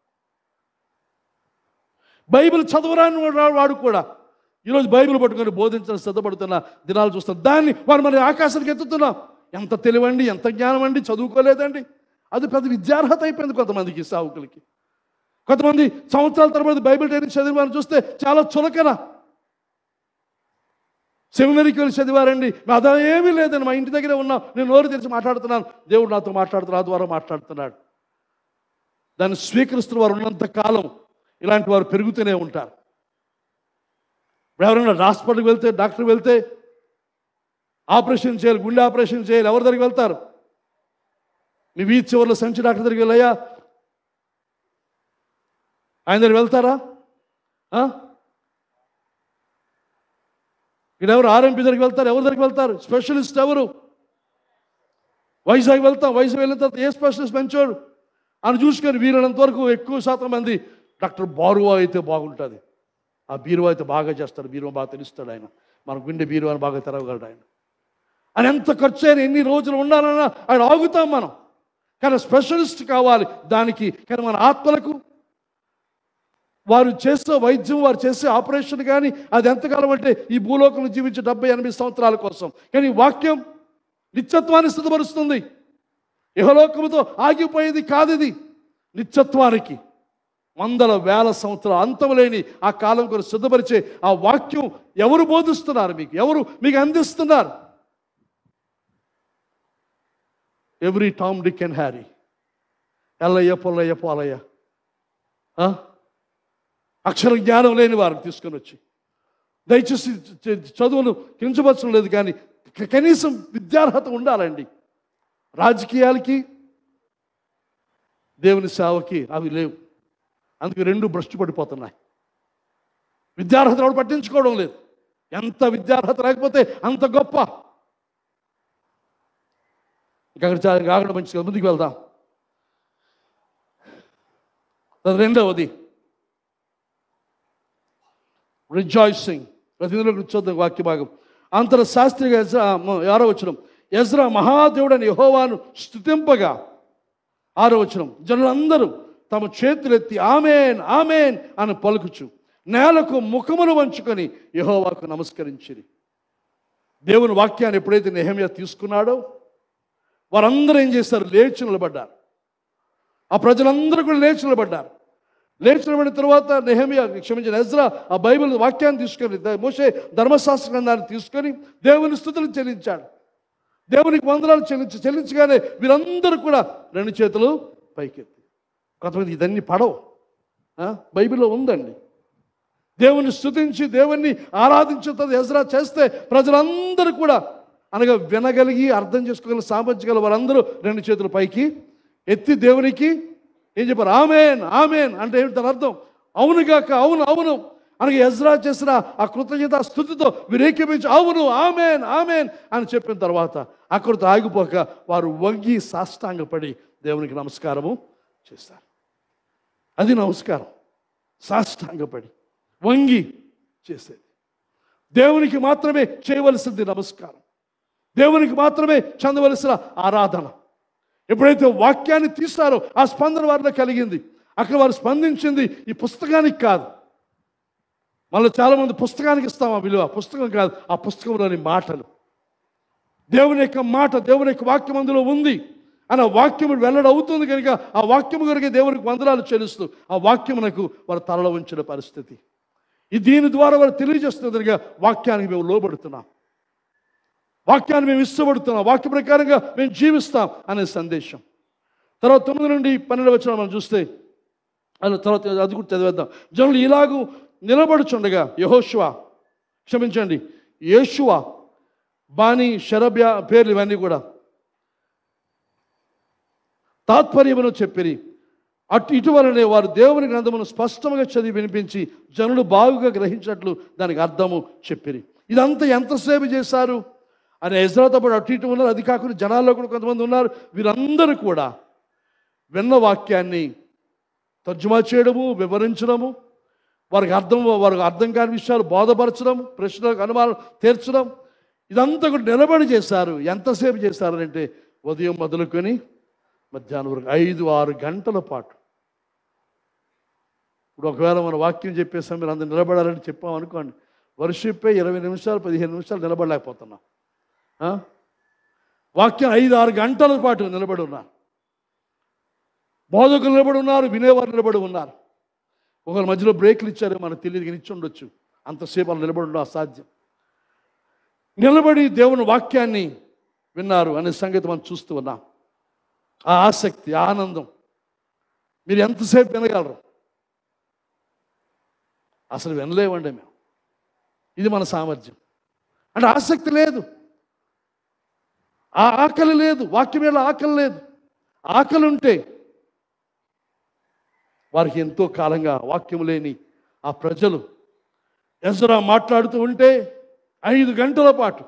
బైబిల్ చదవరాని వాడు వాడు కూడా ఈరోజు బైబిల్ పట్టుకొని బోధించడం సిద్ధపడుతున్న దినాలు చూస్తాం దాన్ని వారు మరి ఆకాశానికి ఎత్తుతున్నాం ఎంత తెలివండి ఎంత జ్ఞానం అండి చదువుకోలేదండి అది పెద్ద విద్యార్హత అయిపోయింది కొంతమందికి సావుకులకి కొంతమంది సంవత్సరాల తరబడి బైబిల్ ట్రైనింగ్ చదివి వారిని చూస్తే చాలా చులకన సెమినరీకి వెళ్ళి చదివారండి అదా ఏమీ లేదండి మా ఇంటి దగ్గరే ఉన్నాం నేను నోరు తెరిచి మాట్లాడుతున్నాను దేవుడు నాతో మాట్లాడుతున్నా ద్వారా మాట్లాడుతున్నాడు దాన్ని స్వీకరిస్తున్న వారు ఉన్నంత కాలం ఇలాంటి వారు పెరుగుతూనే ఉంటారు ఇప్పుడు ఎవరైనా హాస్పిటల్కి వెళ్తే డాక్టర్కి వెళ్తే ఆపరేషన్ చేయాలి గుండె ఆపరేషన్ చేయాలి ఎవరి దగ్గరికి వెళ్తారు మీ వీధి చివరిలో సంచి డాక్టర్ దగ్గరికి వెళ్ళాయా ఆయన దగ్గరికి వెళ్తారా ఆ? ఇక్కడ ఎవరు ఆర్ఎంపీ దగ్గరికి వెళ్తారు ఎవరి దగ్గరికి వెళ్తారు స్పెషలిస్ట్ ఎవరు వైజాగ్ వెళ్తాం వైజాగ్ వెళ్ళిన తర్వాత ఏ స్పెషలిస్ట్ మంచోడు అని చూసుకొని వీలైనంత వరకు ఎక్కువ శాతం మంది డాక్టర్ బారువా అయితే బాగుంటుంది ఆ బీరువా అయితే బాగా చేస్తారు బీరువా బాగా తెలుస్తాడు ఆయన మన గుండె బీరువాని బాగా తెరవగలడు ఆయన అని ఎంత ఖర్చు అయినా ఎన్ని రోజులు ఉండాలన్నా ఆయన ఆగుతాం మనం కానీ స్పెషలిస్ట్ కావాలి దానికి కానీ మన ఆత్మలకు వారు చేసే వైద్యం వారు చేసే ఆపరేషన్ కానీ అది ఎంతకాలం అంటే ఈ భూలోకంలో జీవించే డెబ్బై ఎనభై సంవత్సరాల కోసం కానీ ఈ వాక్యం నిత్యత్వాన్ని సిద్ధపరుస్తుంది ఇహలోకముతో ఆగిపోయేది కాదు ఇది నిత్యత్వానికి వందల వేల సంవత్సరాల అంతం లేని ఆ కాలం కొరకు సిద్ధపరిచే ఆ వాక్యం ఎవరు బోధిస్తున్నారు మీకు ఎవరు మీకు అందిస్తున్నారు every Tom Dick and Harry Ellaiah Pollaiah Polaiah ఆ? అక్షర జ్ఞానం లేని వారిని తీసుకొని వచ్చి దయచేసి చ- చదువును కించపరచడం లేదు కానీ క- కనీసం విద్యార్హత ఉండాలండి రాజకీయాలకి దేవుని సేవకి అవి లేవు అందుకే రెండు భ్రష్టు పడిపోతున్నాయి విద్యార్హత ఎవడు పట్టించుకోవడం లేదు ఎంత విద్యార్హత లేకపోతే అంత గొప్ప ఇంకా అక్కడ చాలా ఇంకా అక్కడ మంచిగా ముందుకు వెళ్దాం అది రెండవది రిజాయిసింగ్ ప్రతిదిన చూద్దాం వాక్య భాగం అంతర శాస్త్రిగా ఎజ్రా ఆరో వచనం ఎజ్రా మహాదేవుడని యహోవాను స్థుతింపగా ఆరో వచనం జనులందరూ తమ చేతులెత్తి ఆమెన్ ఆమెన్ అని పలుకుచు నేలకు ముఖమును వంచుకొని యహోవాకు నమస్కరించిరి దేవుని వాక్యాన్ని ఎప్పుడైతే నెహమ్యా తీసుకున్నాడో వారందరూ ఏం చేశారు లేచి నిలబడ్డారు ఆ ప్రజలందరూ కూడా లేచి నిలబడ్డారు లేచి నిలబడిన తర్వాత నెహమియా క్షమించిన ఎజ్రా ఆ బైబిల్ వాక్యాన్ని తీసుకొని ద- మోషే ధర్మశాస్త్ర గ్రంథాన్ని తీసుకొని దేవుని స్థుతులు చెల్లించాడు దేవునికి వందనాలు చెల్లించి చెల్లించగానే వీరందరూ కూడా రెండు చేతులు పైకెత్తి కొంతమంది ఇదన్నీ పడవు ఆ? బైబిల్లో ఉందండి దేవుని స్థుతించి దేవుణ్ణి ఆరాధించుతుంది ఎజ్రా చేస్తే ప్రజలందరూ కూడా అనగా వినగలిగి అర్థం చేసుకోగల సామర్థ్యగల వారందరూ రెండు చేతులు పైకి ఎత్తి దేవునికి ఏం చెప్పారు ఆమెన్ ఆమెన్ అంటే ఏమిటి దాని అర్థం అవునుగాక అవును అవును అనగా ఎజ్రా చేసిన ఆ కృతజ్ఞత స్థుతితో విరేకించి అవును ఆమెన్ ఆమెన్ అని చెప్పిన తర్వాత అక్కడితో ఆగిపోక వారు వంగి సాష్టాంగపడి దేవునికి నమస్కారము చేస్తారు అది నమస్కారం సాష్టాంగపడి వంగి చేసేది దేవునికి మాత్రమే చేయవలసింది నమస్కారం దేవునికి మాత్రమే చెందవలసిన ఆరాధన ఎప్పుడైతే వాక్యాన్ని తీస్తారో ఆ స్పందన వారిలో కలిగింది అక్కడ వారు స్పందించింది ఈ పుస్తకానికి కాదు మళ్ళీ చాలామంది పుస్తకానికి ఇస్తాం ఆ విలువ పుస్తకం కాదు ఆ పుస్తకంలోని మాటలు దేవుని యొక్క మాట దేవుని యొక్క వాక్యం అందులో ఉంది అని ఆ వాక్యము వెల్లడి అవుతుంది కనుక ఆ వాక్యము కనుక దేవునికి వందనాలు చెల్లిస్తూ ఆ వాక్యమునకు వారు తరల ఉంచిన పరిస్థితి ఈ దీని ద్వారా వారు తెలియజేస్తుంది కనుక వాక్యానికి మేము లోబడుతున్నాం వాక్యాన్ని మేము ఇష్టపడుతున్నాం వాక్య ప్రకారంగా మేము జీవిస్తాం అనే సందేశం తర్వాత తొమ్మిది నుండి పన్నెండు వచ్చిన మనం చూస్తే అలా తర్వాత అది కూడా చదివేద్దాం జనులు ఇలాగూ నిలబడుచుండగా యహోశువ క్షమించండి యేషువ బాణి షరబ్య పేర్లు ఇవన్నీ కూడా తాత్పర్యమును చెప్పిరి అటు ఇటువలనే వారు దేవుని గ్రంథమును స్పష్టంగా చదివి వినిపించి జనులు బాగుగా గ్రహించినట్లు దానికి అర్థము చెప్పిరి ఇదంతా ఎంతసేపు చేశారు అని ఎజ్రాతో పాటు అటు ఇటు ఉన్నారు అది కాకుండా జనాల్లో కూడా కొంతమంది ఉన్నారు వీరందరూ కూడా విన్న వాక్యాన్ని తర్జుమా చేయడము వివరించడము వారికి అర్థం వారికి అర్థం కాని విషయాలు బోధపరచడం ప్రశ్నలకు అనుమానం తీర్చడం ఇదంతా కూడా నిలబడి చేశారు ఎంతసేపు చేశారు అంటే ఉదయం మొదలుకొని మధ్యాహ్నం వరకు ఐదు ఆరు గంటల పాటు ఇప్పుడు ఒకవేళ మన వాక్యం చెప్పేసాం మీరు అందరు నిలబడాలని చెప్పాం అనుకోండి వర్షిప్పే ఇరవై నిమిషాలు పదిహేను నిమిషాలు నిలబడలేకపోతున్నాం ఆ? వాక్యం ఐదు ఆరు గంటల పాటు నిలబడి ఉన్నారు బోధకులు నిలబడి ఉన్నారు వినేవారు నిలబడి ఉన్నారు ఒకరి మధ్యలో బ్రేక్లు ఇచ్చారు మనకు తెలియదు కానీ ఇచ్చి ఉండొచ్చు అంతసేపు వాళ్ళు నిలబడి ఉండడం అసాధ్యం నిలబడి దేవుని వాక్యాన్ని విన్నారు అనే సంగతి మనం చూస్తూ ఉన్నాం ఆ ఆసక్తి ఆ ఆనందం మీరు ఎంతసేపు వినగలరు అసలు వినలేమండి మేము ఇది మన సామర్థ్యం అంటే ఆసక్తి లేదు ఆ ఆకలి లేదు వాక్యం మీద ఆకలి లేదు ఆకలి ఉంటే వారికి ఎంతో కాలంగా వాక్యం లేని ఆ ప్రజలు ఎజరా మాట్లాడుతూ ఉంటే ఐదు గంటల పాటు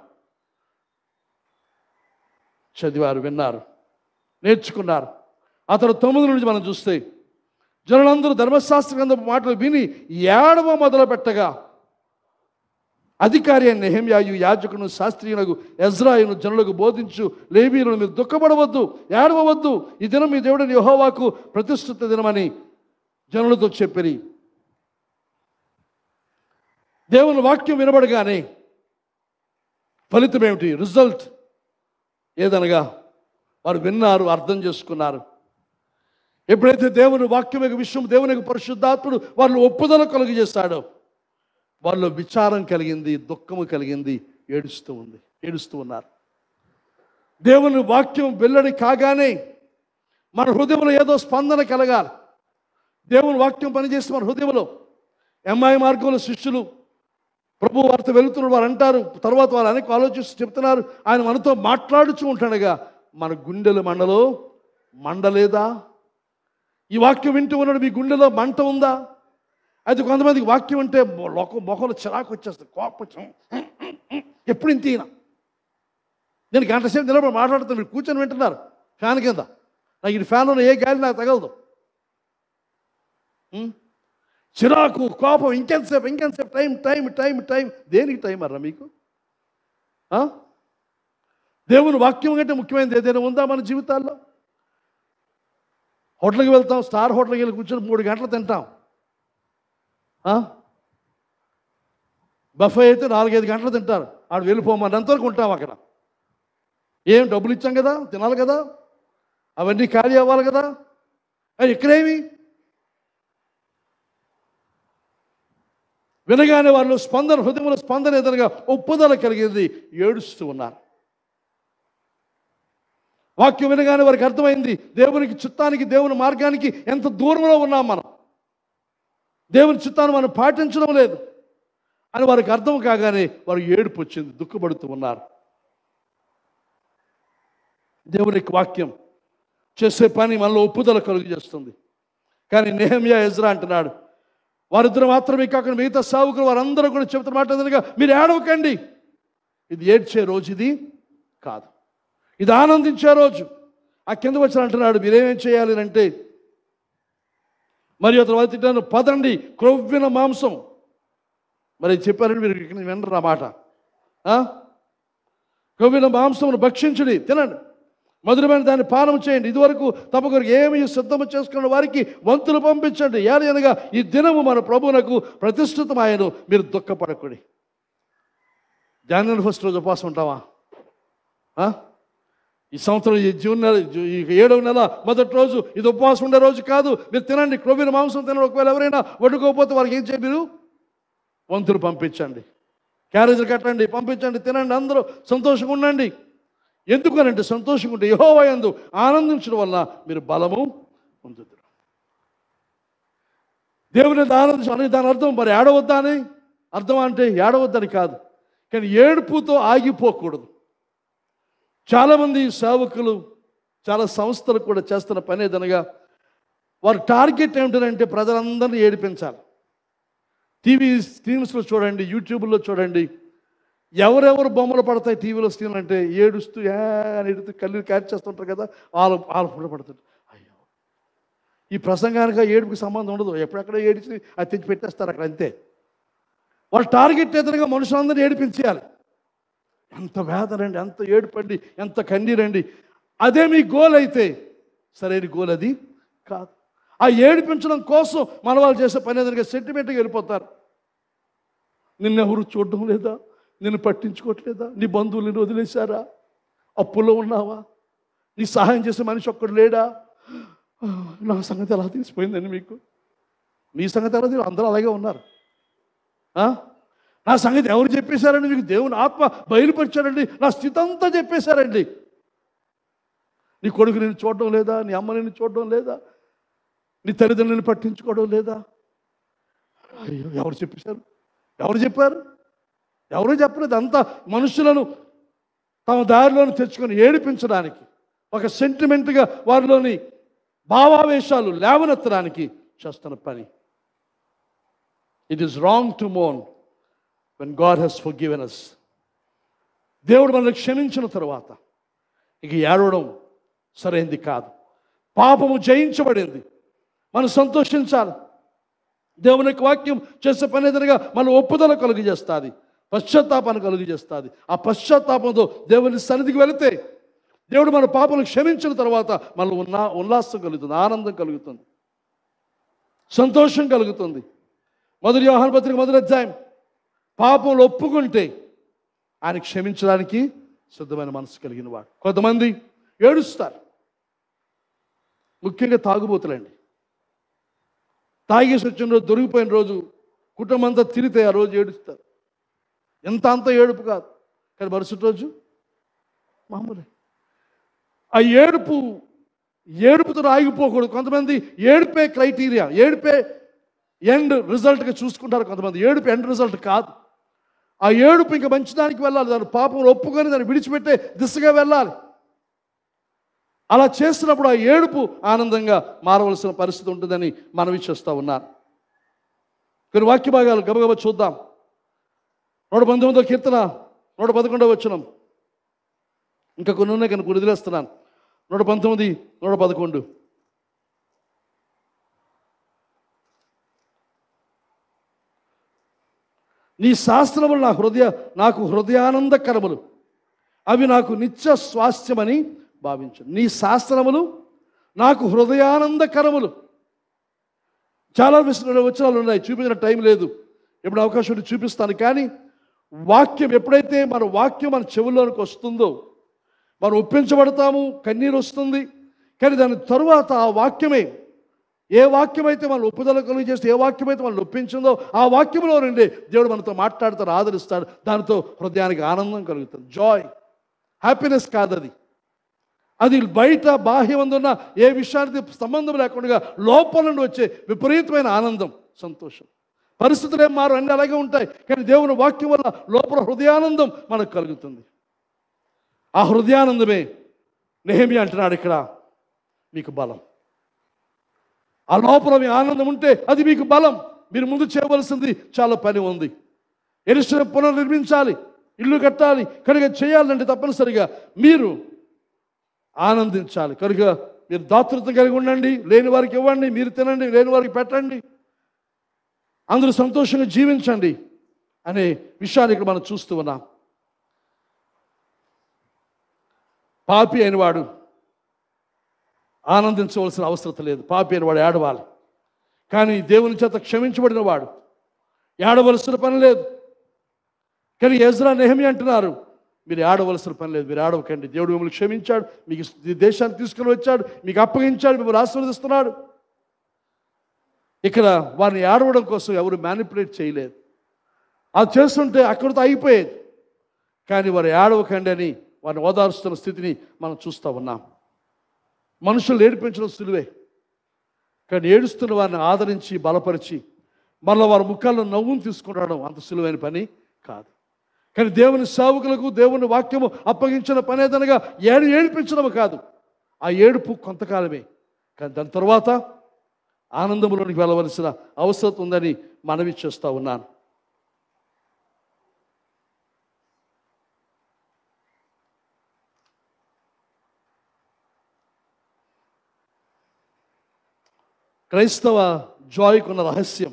చదివారు విన్నారు నేర్చుకున్నారు ఆ తర్వాత తొమ్మిది నుంచి మనం చూస్తే జనులందరూ ధర్మశాస్త్ర గ్రంథపు మాటలు విని ఏడవ మొదలు పెట్టగా అధికారి అయిన నెహమ్యాయు యాజకును శాస్త్రీయులకు ఎజ్రాయును జనులకు బోధించు లేవీలను మీరు దుఃఖపడవద్దు ఏడవవద్దు ఈ దినం మీ దేవుడిని యహోవాకు ప్రతిష్ఠిత దినమని జనులతో చెప్పిరి దేవుని వాక్యం వినబడగానే ఫలితం ఏమిటి రిజల్ట్ ఏదనగా వారు విన్నారు అర్థం చేసుకున్నారు ఎప్పుడైతే దేవుని వాక్యం యొక్క విషయం దేవుని యొక్క పరిశుద్ధాత్ముడు వాళ్ళు ఒప్పుదల కలుగు చేస్తాడో వాళ్ళు విచారం కలిగింది దుఃఖము కలిగింది ఏడుస్తూ ఉంది ఏడుస్తూ ఉన్నారు దేవుని వాక్యం వెల్లడి కాగానే మన హృదయంలో ఏదో స్పందన కలగాలి దేవుని వాక్యం పనిచేస్తే మన హృదయంలో ఎంఐ మార్గంలో శిష్యులు ప్రభు వారితో వెళుతున్న వారు అంటారు తర్వాత వారు అనేక ఆలోచిస్తూ చెప్తున్నారు ఆయన మనతో మాట్లాడుచూ ఉంటాడుగా మన గుండెల మండలో మండలేదా ఈ వాక్యం వింటూ ఉన్నాడు మీ గుండెలో మంట ఉందా అయితే కొంతమందికి వాక్యం అంటే మొఖం మొఖంలో చిరాకు వచ్చేస్తుంది కోపం వచ్చి, ఎప్పుడు ఇంత ఈయన నేను గంట సేపు నిలబడి మాట్లాడుతాను మీరు కూర్చొని వింటున్నారు ఫ్యాన్ కింద నాకు ఈ ఫ్యాన్ ఉన్న ఏ గాలి నాకు తగలదు ఉం? చిరాకు కోపం ఇంకెంతసేపు ఇంకెంతసేపు టైం టైం టైం టైం దేనికి టైం అర్రా మీకు ఆ? దేవుని వాక్యం కంటే ముఖ్యమైనది ఏదైనా ఉందా మన జీవితాల్లో హోటల్కి వెళ్తాం స్టార్ హోటల్కి వెళ్ళి కూర్చొని మూడు గంటలు తింటాం ఆ? బఫే అయితే నాలుగైదు గంటలు తింటారు ఆడు వెళ్ళిపోమని అంతవరకు ఉంటాం అక్కడ ఏం డబ్బులు ఇచ్చాం కదా తినాలి కదా అవన్నీ ఖాళీ అవ్వాలి కదా అది ఇక్కడేమి వినగానే వాళ్ళు స్పందన హృదయంలో స్పందన ఎదురుగా ఒప్పుదల కలిగింది ఏడుస్తూ ఉన్నారు వాక్యం వినగానే వారికి అర్థమైంది దేవునికి చిత్తానికి దేవుని మార్గానికి ఎంత దూరంలో ఉన్నాం మనం దేవుని చిత్తాన్ని మనం పాటించడం లేదు అని వారికి అర్థం కాగానే వారు ఏడుపు వచ్చింది దుఃఖపడుతూ ఉన్నారు దేవుని వాక్యం చేసే పని మనలో ఒప్పుదల కలుగు చేస్తుంది కానీ నేహమ్యా ఎజ్రా అంటున్నాడు వారిద్దరు మాత్రమే కాకుండా మిగతా సావుకులు వారందరూ కూడా చెబుతున్న మాట ఏంటనగా, మీరు ఏడవకండి ఇది ఏడ్చే రోజు ఇది కాదు ఇది ఆనందించే రోజు ఆ కింద వచ్చిన అంటున్నాడు మీరేమేం చేయాలి అని అంటే మరియు అతను వారు తిట్టాను పదండి క్రొవ్విన మాంసం మరి చెప్పారండి మీరు ఇక్కడ వినరు ఆ మాట ఆ? క్రొవ్విన మాంసమును భక్షించుడి తినండి మధురమైన దాన్ని పానం చేయండి ఇదివరకు తమ కొరకు ఏమి సిద్ధము చేసుకున్న వారికి వంతులు పంపించండి ఏది అనగా ఈ దినము మన ప్రభువునకు ప్రతిష్ఠితమాయను మీరు దుఃఖపడకుడి జనవరి ఫస్ట్ రోజు ఉపవాసం ఉంటావా ఆ? ఈ సంవత్సరం ఈ జూన్ నెల జూ- ఈ ఏడవ నెల మొదటి రోజు ఇది ఉపవాసం ఉండే రోజు కాదు మీరు తినండి క్రొవ్విన మాంసం తినండి ఒకవేళ ఎవరైనా వండుకోకపోతే వారికి ఏం చేయ మీరు వంతులు పంపించండి క్యారేజీలు కట్టండి పంపించండి తినండి అందరూ సంతోషంగా ఉండండి ఎందుకనంటే సంతోషంగా ఉంటే యహోవా యందు ఆనందించడం వల్ల మీరు బలము పొందుతారు దేవుని యందు ఆనందించడం దాని అర్థం మరి ఏడవద్దా అని అర్థం అంటే ఏడవద్దని కాదు కానీ ఏడుపుతో ఆగిపోకూడదు చాలామంది సేవకులు చాలా సంస్థలు కూడా చేస్తున్న పని ఏదనగా వారి టార్గెట్ ఏమిటంటే ప్రజలందరినీ ఏడిపించాలి టీవీ స్క్రీన్స్లో చూడండి యూట్యూబ్లో చూడండి ఎవరెవరు బొమ్మలు పడతాయి టీవీలో స్క్రీన్ అంటే ఏడుస్తూ "ఏ" అని ఎడుతూ కళ్ళు క్యాచ్ చేస్తుంటారు కదా వాళ్ళు వాళ్ళు ఫోటో పడుతుంటారు అయ్యో ఈ ప్రసంగానికి ఆ ఏడుపుకి సంబంధం ఉండదు ఎప్పుడెక్కడ ఏడిచి అది తెచ్చి పెట్టేస్తారు అక్కడ అంతే వాళ్ళ టార్గెట్ ఎదురుగా మనుషులందరినీ ఏడిపించేయాలి ఎంత వేదనండి ఎంత ఏడుపండి ఎంత కన్నీరండి అదే మీ గోల్ అయితే సరైన గోల్ అది కాదు ఆ ఏడిపించడం కోసం మన వాళ్ళు చేసే పని ఎదురుగా సెంటిమెంట్గా వెళ్ళిపోతారు నిన్నెవరు చూడడం లేదా నిన్ను పట్టించుకోవట్లేదా నీ బంధువులు నిన్ను వదిలేశారా అప్పులో ఉన్నావా నీ సహాయం చేసే మనిషి ఒక్కడు లేడా ఆ, నా సంగతి ఎలా తెలిసిపోయిందండి మీకు మీ సంగతి ఎలా తెలియదు అందరూ అలాగే ఉన్నారు ఆ? నా సంగతి ఎవరు చెప్పేశారండి మీకు దేవుని ఆత్మ బయలుపరిచారండి నా స్థితి అంతా చెప్పేశారండి నీ కొడుకు నేను చూడడం లేదా నీ అమ్మ నిన్ను చూడడం లేదా నీ తల్లిదండ్రులను పట్టించుకోవడం లేదా అయ్యో ఎవరు చెప్పేశారు ఎవరు చెప్పారు ఎవరు చెప్పలేదు అంతా మనుషులను తమ దారిలోని తెచ్చుకొని ఏడిపించడానికి ఒక సెంటిమెంట్గా వారిలోని భావావేశాలు లేవనెత్తడానికి చేస్తున్న పని it is wrong to moan when God has forgiven us దేవుడు మనల్ని క్షమించిన తర్వాత ఇక ఏడవడం సరైంది కాదు పాపము జయించబడింది మనం సంతోషించాలి దేవుని యొక్క వాక్యం చేసే పని ఎదురుగా మన ఒప్పుదల కలుగు చేస్తుంది పశ్చాత్తాపాన్ని కలుగు చేస్తుంది ఆ పశ్చాత్తాపంతో దేవుని సన్నిధికి వెళితే దేవుడు మన పాపను క్షమించిన తర్వాత మనలో ఉన్నా ఉల్లాసం కలుగుతుంది ఆనందం కలుగుతుంది సంతోషం కలుగుతుంది మొదటి వ్యవహార పత్రిక మొదటి అధ్యాయం పాపంలో ఒప్పుకుంటే ఆయన క్షమించడానికి సిద్ధమైన మనసు కలిగిన వాడు కొంతమంది ఏడుస్తారు ముఖ్యంగా తాగుబోతులండి తాగేసి వచ్చిన రోజు దొరికిపోయిన రోజు కుటుంబం అంతా తిరిగితే ఆ రోజు ఏడుస్తారు ఎంత అంత ఏడుపు కాదు కానీ మరుసటి రోజు మామూలే ఆ ఏడుపు ఏడుపుతో ఆగిపోకూడదు కొంతమంది ఏడుపే క్రైటీరియా ఏడుపే ఎండ్ రిజల్ట్గా చూసుకుంటారు కొంతమంది ఏడుపు ఎండ్ రిజల్ట్ కాదు ఆ ఏడుపు ఇంకా మంచిదానికి వెళ్ళాలి దాని పాపం ఒప్పుకొని దాన్ని విడిచిపెట్టే దిశగా వెళ్ళాలి అలా చేసినప్పుడు ఆ ఏడుపు ఆనందంగా మారవలసిన పరిస్థితి ఉంటుందని మనవి చేస్తూ ఉన్నాను కొన్ని వాక్య భాగాలు గబగబ చూద్దాం నూట పంతొమ్మిదో కీర్తన నూట పదకొండవ వచ్చినాం ఇంకా కొన్ని ఉన్నాయి కానీ కొన్ని వదిలేస్తున్నాను నూట పంతొమ్మిది నూట పదకొండు నీ శాస్త్రములు నా హృదయ నాకు హృదయానందకరములు అవి నాకు నిత్య స్వాస్థ్యమని భావించు నీ శాస్త్రములు నాకు హృదయానందకరములు చాలా విషయాలు వచనాలు ఉన్నాయి చూపించిన టైం లేదు ఎప్పుడు అవకాశం ఉంటే చూపిస్తాను కానీ వాక్యం ఎప్పుడైతే మన వాక్యం మన చెవుల్లోనికి వస్తుందో మనం ఒప్పించబడతాము కన్నీరు వస్తుంది కానీ దాని తరువాత ఆ వాక్యమే ఏ వాక్యం అయితే మనం ఒప్పుదల కలుగు చేస్తే ఏ వాక్యం అయితే మనం ఒప్పించిందో ఆ వాక్యంలో నుండి దేవుడు మనతో మాట్లాడతాడు ఆదరిస్తాడు దానితో హృదయానికి ఆనందం కలుగుతుంది జాయ్ హ్యాపీనెస్ కాదు అది అది బయట బాహ్యమందున్న ఏ విషయానికి సంబంధం లేకుండా లోపల నుండి వచ్చే విపరీతమైన ఆనందం సంతోషం పరిస్థితులు ఏం మారు అన్నీ అలాగే ఉంటాయి కానీ దేవుని వాక్యం వల్ల లోపల హృదయానందం మనకు కలుగుతుంది ఆ హృదయానందమే నెహమి అంటున్నాడు ఇక్కడ మీకు బలం ఆ లోపల మీ ఆనందం ఉంటే అది మీకు బలం మీరు ముందు చేయవలసింది చాలా పని ఉంది ఎరుసలేం పునర్నిర్మించాలి ఇల్లు కట్టాలి కనుక చేయాలంటే తప్పనిసరిగా మీరు ఆనందించాలి కనుక మీరు దాతృత్వం కలిగి ఉండండి లేని వారికి ఇవ్వండి మీరు తినండి లేని వారికి పెట్టండి అందరూ సంతోషంగా జీవించండి అనే విషయాన్ని ఇక్కడ మనం చూస్తూ ఉన్నాం పాపి అయినవాడు ఆనందించవలసిన అవసరం లేదు పాపి అయినవాడు ఏడవాలి కానీ దేవుని చేత క్షమించబడిన వాడు ఏడవలసిన పని లేదు కానీ ఎజ్రా నెహమి అంటున్నారు మీరు ఆడవలసిన పని లేదు మీరు ఆడవకండి దేవుడు మిమ్మల్ని క్షమించాడు మీకు ఈ దేశాన్ని తీసుకుని వచ్చాడు మీకు అప్పగించాడు మిమ్మల్ని ఆశీర్వదిస్తున్నాడు ఇక్కడ వారిని ఆడవడం కోసం ఎవరు మ్యానిపులేట్ చేయలేదు అది చేస్తుంటే అక్కడితో అయిపోయేది కానీ వారు ఏడవకండి అని వారిని ఓదారుస్తున్న స్థితిని మనం చూస్తూ ఉన్నాం మనుషులు ఏడిపించడం సులువే కానీ ఏడుస్తున్న వారిని ఆదరించి బలపరిచి మళ్ళీ వారి ముఖాల్లో నవ్వును తీసుకుంటడం అంత సులువైన పని కాదు కానీ దేవుని సేవకులకు దేవుని వాక్యము అప్పగించిన పని ఏదనగా ఏడు ఏడిపించడం కాదు ఆ ఏడుపు కొంతకాలమే కానీ దాని తర్వాత ఆనందంలోనికి వెళ్ళవలసిన అవసరం ఉందని మనవి చేస్తూ ఉన్నాను క్రైస్తవ జాయ్కున్న రహస్యం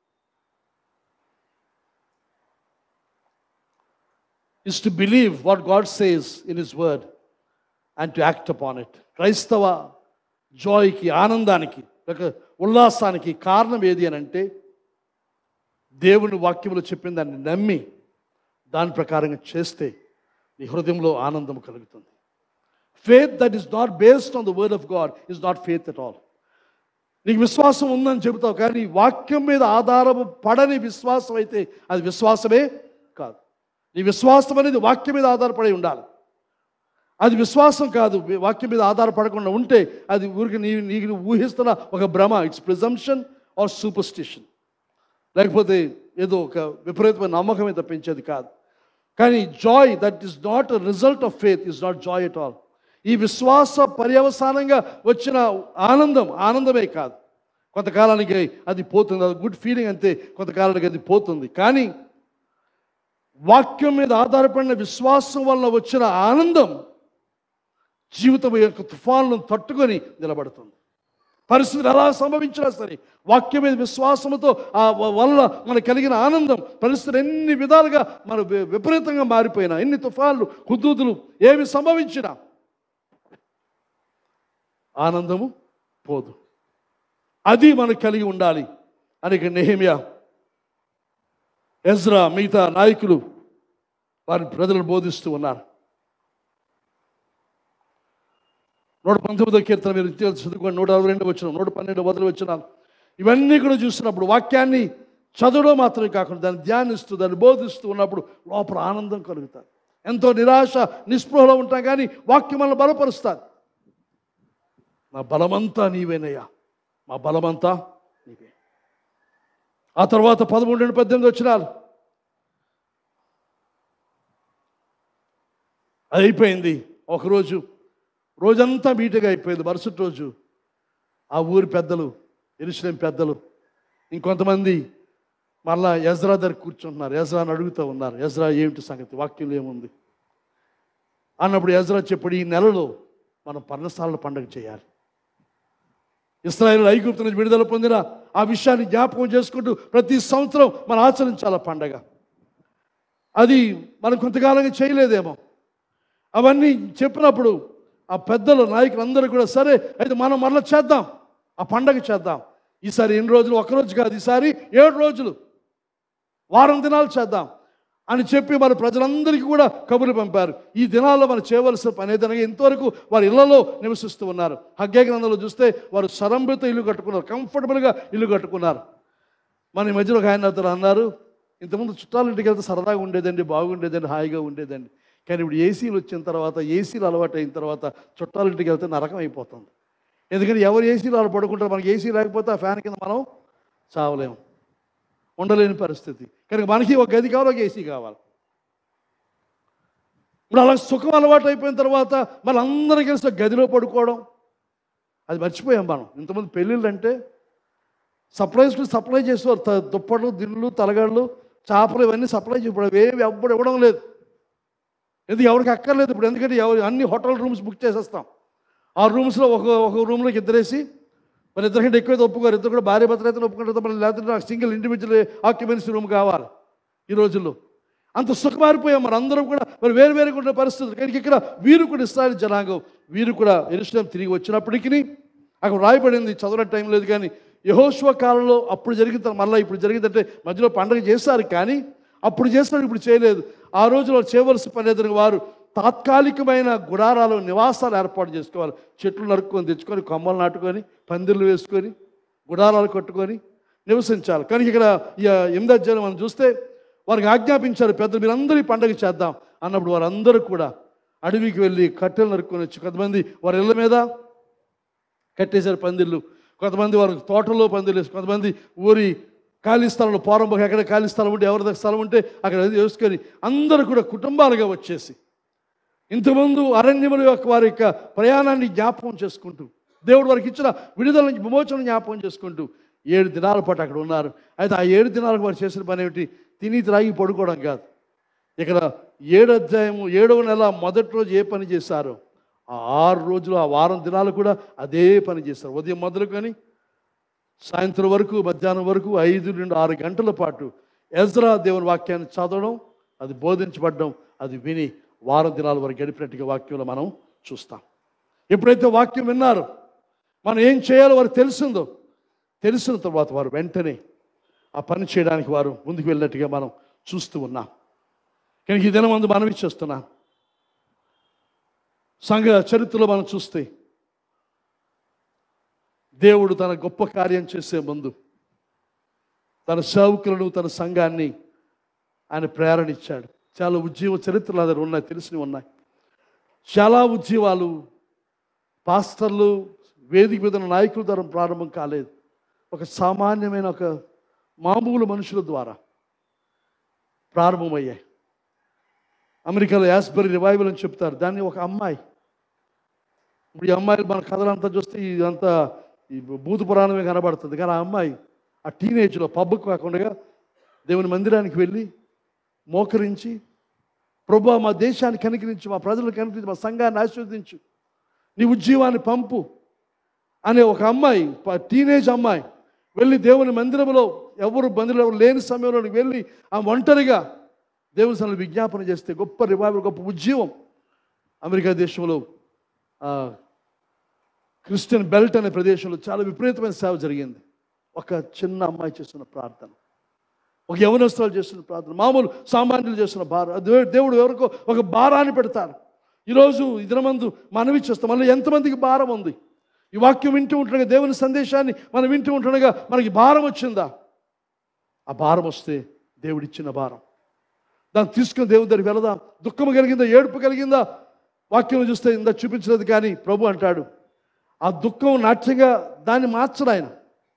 is to believe what God says in His Word and to act upon it. క్రైస్తవ జాయ్కి ఆనందానికి లేక ఉల్లాసానికి కారణం ఏది అని అంటే దేవుని వాక్యములు చెప్పిన దాన్ని నమ్మి దాని ప్రకారంగా చేస్తే నీ హృదయంలో ఆనందం కలుగుతుంది faith that is not based on the word of God is not faith at all నీకు విశ్వాసం ఉందని చెబుతావు కానీ వాక్యం మీద ఆధారము పడని విశ్వాసం అయితే అది విశ్వాసమే కాదు నీ విశ్వాసం అనేది వాక్యం మీద ఆధారపడి ఉండాలి అది విశ్వాసం కాదు వాక్యం మీద ఆధారపడకుండా ఉంటే అది ఊరికి నీ నీకు నువ్వు ఊహిస్తున్న ఒక భ్రమ ఇట్స్ ప్రిజంప్షన్ ఆర్ సూపర్స్టిషన్ లేకపోతే ఏదో ఒక విపరీతమైన నమ్మకమే తప్పించేది కాదు కానీ joy that is not result of faith is not joy at all ఈ విశ్వాస పర్యవసానంగా వచ్చిన ఆనందం ఆనందమే కాదు కొంతకాలానికి అది పోతుంది అది గుడ్ ఫీలింగ్ అంతే కొంతకాలానికి అది పోతుంది కానీ వాక్యం మీద ఆధారపడిన విశ్వాసం వల్ల వచ్చిన ఆనందం జీవితం యొక్క తుఫాన్లను తట్టుకొని నిలబడుతుంది పరిస్థితులు ఎలా సంభవించినా సరే వాక్యం మీద విశ్వాసంతో ఆ వ- వల్ల మనకు కలిగిన ఆనందం పరిస్థితులు ఎన్ని విధాలుగా మన వి- విపరీతంగా మారిపోయినా ఎన్ని తుఫాన్లు హుద్దుదులు ఏమి సంభవించినా ఆనందము పోదు అది మనకు కలిగి ఉండాలి అని ఇక్కడ నెహమియా ఎజ్రా మిగతా నాయకులు వారి ప్రజలను బోధిస్తూ ఉన్నారు నూట పంతొమ్మిదో కీర్తన మీరు ఇతిహాసం చదువుకోండి నూట అరవై రెండు వచ్చిన నూట పన్నెండు వదిలి వచ్చిన ఇవన్నీ కూడా చూస్తున్నప్పుడు వాక్యాన్ని చదవడం మాత్రమే కాకుండా దాన్ని ధ్యానిస్తూ దాన్ని బోధిస్తూ ఉన్నప్పుడు లోపల ఆనందం కలుగుతుంది ఎంతో నిరాశ నిస్పృహలో ఉంటాం కానీ వాక్యం మనల్ని బలపరుస్తుంది నా బలమంతా నీవేనయ్యా మా బలమంతా నీవే ఆ తర్వాత పదమూడు నుండి పద్దెనిమిది వచ్చినారు అది అయిపోయింది ఒకరోజు రోజంతా మీటింగ్ అయిపోయింది మరుసటి రోజు ఆ ఊరి పెద్దలు ఎరుసలేం పెద్దలు ఇంకొంతమంది మళ్ళా ఎజ్రా దగ్గర కూర్చుంటున్నారు ఎజ్రాని అడుగుతూ ఉన్నారు ఎజ్రా ఏమిటి సంగతి వాక్యంలో ఏముంది అన్నప్పుడు ఎజ్రా చెప్పాడు ఈ నెలలో మనం పర్ణశాలల పండుగ చేయాలి ఇస్రాయేల్ ఐగుప్తు నుంచి విడుదల పొందిన ఆ విషయాన్ని జ్ఞాపకం చేసుకుంటూ ప్రతి సంవత్సరం మనం ఆచరించాలి ఆ పండగ అది మనం కొంతకాలంగా చేయలేదేమో అవన్నీ చెప్పినప్పుడు ఆ పెద్దలు నాయకులు అందరూ కూడా సరే అయితే మనం మరలా చేద్దాం ఆ పండగ చేద్దాం ఈసారి ఎన్ని రోజులు ఒక రోజు కాదు ఈసారి ఏడు రోజులు వారం దినాలు చేద్దాం అని చెప్పి మన ప్రజలందరికీ కూడా కబురు పంపారు ఈ దినాల్లో మనం చేయవలసిన పని ఏదనగా ఇంతవరకు వారి ఇళ్లలో నివసిస్తూ ఉన్నారు హగ్గే గ్రంథంలో చూస్తే వారు సరంభిత ఇల్లు కట్టుకున్నారు కంఫర్టబుల్గా ఇల్లు కట్టుకున్నారు మన ఈ మధ్యలో ఒక ఆయన అతను అన్నారు ఇంతకుముందు చుట్టాల ఇంటికి వెళ్తే సరదాగా ఉండేదండి బాగుండేదండి హాయిగా ఉండేదండి కానీ ఇప్పుడు ఏసీలు వచ్చిన తర్వాత ఏసీలు అలవాటు అయిన తర్వాత చుట్టాల ఇంటికి వెళ్తే నరకం అయిపోతుంది ఎందుకంటే ఎవరు ఏసీలు వాళ్ళు పడుకుంటారు మనకి ఏసీ లేకపోతే ఆ ఫ్యాన్ కింద మనం చావలేము ఉండలేని పరిస్థితి కనుక మనకి ఒక గది కావాలి ఒక ఏసీ కావాలి ఇప్పుడు అలా సుఖం అలవాటు అయిపోయిన తర్వాత మన అందరం కలిసి ఒక గదిలో పడుకోవడం అది మర్చిపోయాం మనం ఇంతమంది పెళ్ళిళ్ళు అంటే సప్లైస్ సప్లై చేసేవారు త- దుప్పట్లు దిండ్లు తలగళ్ళు చేపలు ఇవన్నీ సప్లై చేయడం ఏవి ఎప్పుడు ఇవ్వడం లేదు ఎందుకు ఎవరికి అక్కర్లేదు ఇప్పుడు ఎందుకంటే ఎవరు అన్ని హోటల్ రూమ్స్ బుక్ చేసేస్తాం ఆ రూమ్స్లో ఒక ఒక రూమ్లోకి ఇద్దరేసి మరి ఇద్దరికంటే ఎక్కువ ఒప్పుకోరు ఇద్దరు కూడా భార్య భర్తలు అయితే ఒప్పుకుంటారు మళ్ళీ లేకపోతే నాకు సింగిల్ ఇండివిజువల్ ఆక్యుపెన్సీ రూమ్ కావాలి ఈ రోజుల్లో అంత సుఖమారిపోయాం మరి అందరం కూడా మరి వేరు వేరుగా ఉన్న పరిస్థితులు కానీ ఇక్కడ వీరు కూడా ఇస్రాయల్ జనాంగం వీరు కూడా ఎరుసలేం తిరిగి వచ్చినప్పటికీ అక్కడ రాయబడింది చదవడం టైం లేదు కానీ యహోశ్వ కాలంలో అప్పుడు జరిగిన మళ్ళీ ఇప్పుడు జరిగిందంటే మధ్యలో పండుగ చేశారు కానీ అప్పుడు చేసినట్టు ఇప్పుడు చేయలేదు ఆ రోజులో చేయవలసిన పని ఎదురు వారు తాత్కాలికమైన గుడారాలు నివాసాలు ఏర్పాటు చేసుకోవాలి చెట్లు నరుక్కొని తెచ్చుకొని కొమ్మలు నాటుకొని పందిర్లు వేసుకొని గుడారాలు కట్టుకొని నివసించాలి కానీ ఇక్కడ ఈ ఎనిమిది అధ్యాయం మనం చూస్తే వారికి ఆజ్ఞాపించారు పెద్దలు మీరందరూ ఈ పండుగ చేద్దాం అన్నప్పుడు వారందరూ కూడా అడవికి వెళ్ళి కట్టెలు నరుక్కొని వచ్చి కొంతమంది వారి ఇళ్ళ మీద కట్టేశారు పందిళ్ళు కొంతమంది వారు తోటలో పందిళ్ళు వేసి కొంతమంది ఊరి ఖాళీ స్థలంలో పోరంబోకి ఎక్కడ ఖాళీ స్థలం ఉంటే ఎవరి దగ్గర స్థలం ఉంటే అక్కడ అది వేసుకొని అందరూ కూడా కుటుంబాలుగా వచ్చేసి ఇంతకుముందు అరణ్యముల యొక్క వారి యొక్క ప్రయాణాన్ని జ్ఞాపకం చేసుకుంటూ దేవుడు వారికి ఇచ్చిన విడుదల విమోచన జ్ఞాపకం చేసుకుంటూ ఏడు దినాల పాటు అక్కడ ఉన్నారు అయితే ఆ ఏడు దినాలకు వారు చేసిన పని ఏమిటి తిని త్రాగి పడుకోవడం కాదు ఇక్కడ ఏడు అధ్యాయము ఏడవ నెల మొదటి రోజు ఏ పని చేశారో ఆ ఆరు రోజులు ఆ వారం దినాలు కూడా అదే పని చేస్తారు ఉదయం మొదలుకొని సాయంత్రం వరకు మధ్యాహ్నం వరకు ఐదు నుండి ఆరు గంటల పాటు ఎజ్రా దేవుని వాక్యాన్ని చదవడం అది బోధించబడడం అది విని వారం దినాల వరకు గడిపినట్టుగా వాక్యంలో మనం చూస్తాం ఎప్పుడైతే వాక్యం విన్నారో మనం ఏం చేయాలో వారు తెలిసిందో తెలిసిన తర్వాత వారు వెంటనే ఆ పని చేయడానికి వారు ముందుకు వెళ్ళినట్టుగా మనం చూస్తూ ఉన్నాం కానీ ఈ దినం ముందు మనం ఇచ్చేస్తున్నాం సంఘ చరిత్రలో మనం చూస్తే దేవుడు తన గొప్ప కార్యం చేసే ముందు తన సేవకులను తన సంఘాన్ని ఆయన ప్రేరణ ఇచ్చాడు చాలా ఉద్యమ చరిత్రలు అదే ఉన్నాయి తెలిసినవి ఉన్నాయి చాలా ఉద్యమాలు పాస్టర్లు వేదిక మీద ఉన్న నాయకుల ద్వారా ప్రారంభం కాలేదు ఒక సామాన్యమైన ఒక మామూలు మనుషుల ద్వారా ప్రారంభమయ్యాయి అమెరికాలో యాస్బరీ రివైవల్ అని చెప్తారు దాన్ని ఒక అమ్మాయి ఇప్పుడు ఈ అమ్మాయిలు మన కథలంతా చూస్తే ఇదంతా ఈ భూత పురాణమే కనబడుతుంది కానీ ఆ అమ్మాయి ఆ టీనేజ్లో పబ్కు కాకుండా దేవుని మందిరానికి వెళ్ళి మోకరించి ప్రభు మా దేశాన్ని కనికరించి మా ప్రజలను కనికరించి మా సంఘాన్ని ఆశీర్వదించు నీ ఉద్యమాన్ని పంపు అనే ఒక అమ్మాయి ప- టీనేజ్ అమ్మాయి వెళ్ళి దేవుని మందిరంలో ఎవరు బంధువులు ఎవరు లేని సమయంలో వెళ్ళి ఆ ఒంటరిగా దేవుని సన్నిధిలో విజ్ఞాపన చేస్తే గొప్ప రివైవల్ గొప్ప ఉద్యమం అమెరికా దేశంలో ఆ, క్రిస్టియన్ బెల్ట్ అనే ప్రదేశంలో చాలా విపరీతమైన సేవ జరిగింది ఒక చిన్న అమ్మాయి చేస్తున్న ప్రార్థన ఒక యవనస్తులు చేస్తున్న ప్రార్థన మామూలు సామాన్యులు చేస్తున్న భారం దే- దేవుడు ఎవరికో ఒక భారాన్ని పెడతారు ఈరోజు ఈ దినమందు మనవి చేస్తాం మళ్ళీ ఎంతమందికి భారం ఉంది ఈ వాక్యం వింటూ ఉంటుండగా దేవుని సందేశాన్ని మనం వింటూ ఉంటుండగా మనకి భారం వచ్చిందా ఆ భారం వస్తే దేవుడిచ్చిన భారం దాన్ని తీసుకుని దేవుని దగ్గరికి వెళదాం దుఃఖం కలిగిందా ఏడుపు కలిగిందా వాక్యం చూస్తే ఇందా చూపించలేదు కానీ ప్రభు అంటాడు ఆ దుఃఖం నాట్యంగా దాన్ని మార్చడు ఆయన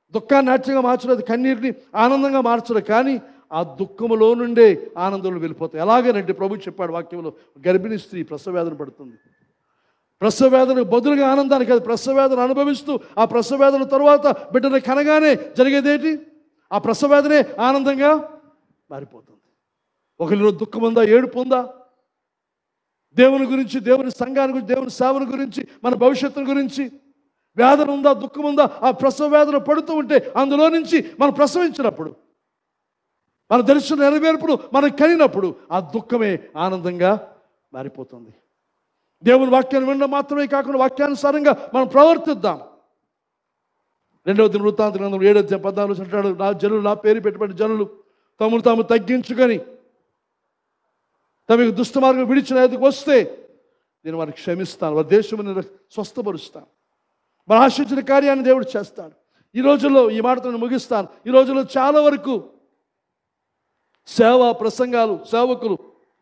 దుఃఖాన్ని నాట్యంగా మార్చడం అది కన్నీటిని ఆనందంగా మార్చడం కానీ ఆ దుఃఖములో నుండే ఆనందంలో వెళ్ళిపోతాయి ఎలాగనంటే ప్రభు చెప్పాడు వాక్యంలో గర్భిణీ స్త్రీ ప్రసవేదన పడుతుంది ప్రసవేదనకు బదులుగా ఆనందానికి అది ప్రసవేదన అనుభవిస్తూ ఆ ప్రసవేదన తరువాత బిడ్డను కనగానే జరిగేదేంటి ఆ ప్రసవేదనే ఆనందంగా మారిపోతుంది ఒకరిలో దుఃఖం ఉందా ఏడుపు ఉందా దేవుని గురించి దేవుని సంఘాన్ని గురించి దేవుని సేవల గురించి మన భవిష్యత్తును గురించి వేదన ఉందా దుఃఖం ఉందా ఆ ప్రసవ వేదన పడుతూ ఉంటే అందులో నుంచి మనం ప్రసవించినప్పుడు మన దర్శనం నెరవేర్పుడు మనం కలిగినప్పుడు ఆ దుఃఖమే ఆనందంగా మారిపోతుంది దేవుని వాక్యాన్ని వినడం మాత్రమే కాకుండా వాక్యానుసారంగా మనం ప్రవర్తిద్దాం రెండవ దిన వృత్తాంత గ్రంథం ఏడో అధ్యాయం పద్నాలుగు అంటాడు నా జనులు నా పేరు పెట్టబడిన జనులు తమను తాము తగ్గించుకొని తమకు దుష్ట మార్గం విడిచిన ఎదుకు వస్తే నేను వారికి క్షమిస్తాను వారి దేశముని స్వస్థపరుస్తాను మరి ఆశించిన కార్యాన్ని దేవుడు చేస్తాడు ఈ రోజుల్లో ఈ మాటతో నేను ముగిస్తాను ఈ రోజుల్లో చాలా వరకు సేవ ప్రసంగాలు సేవకులు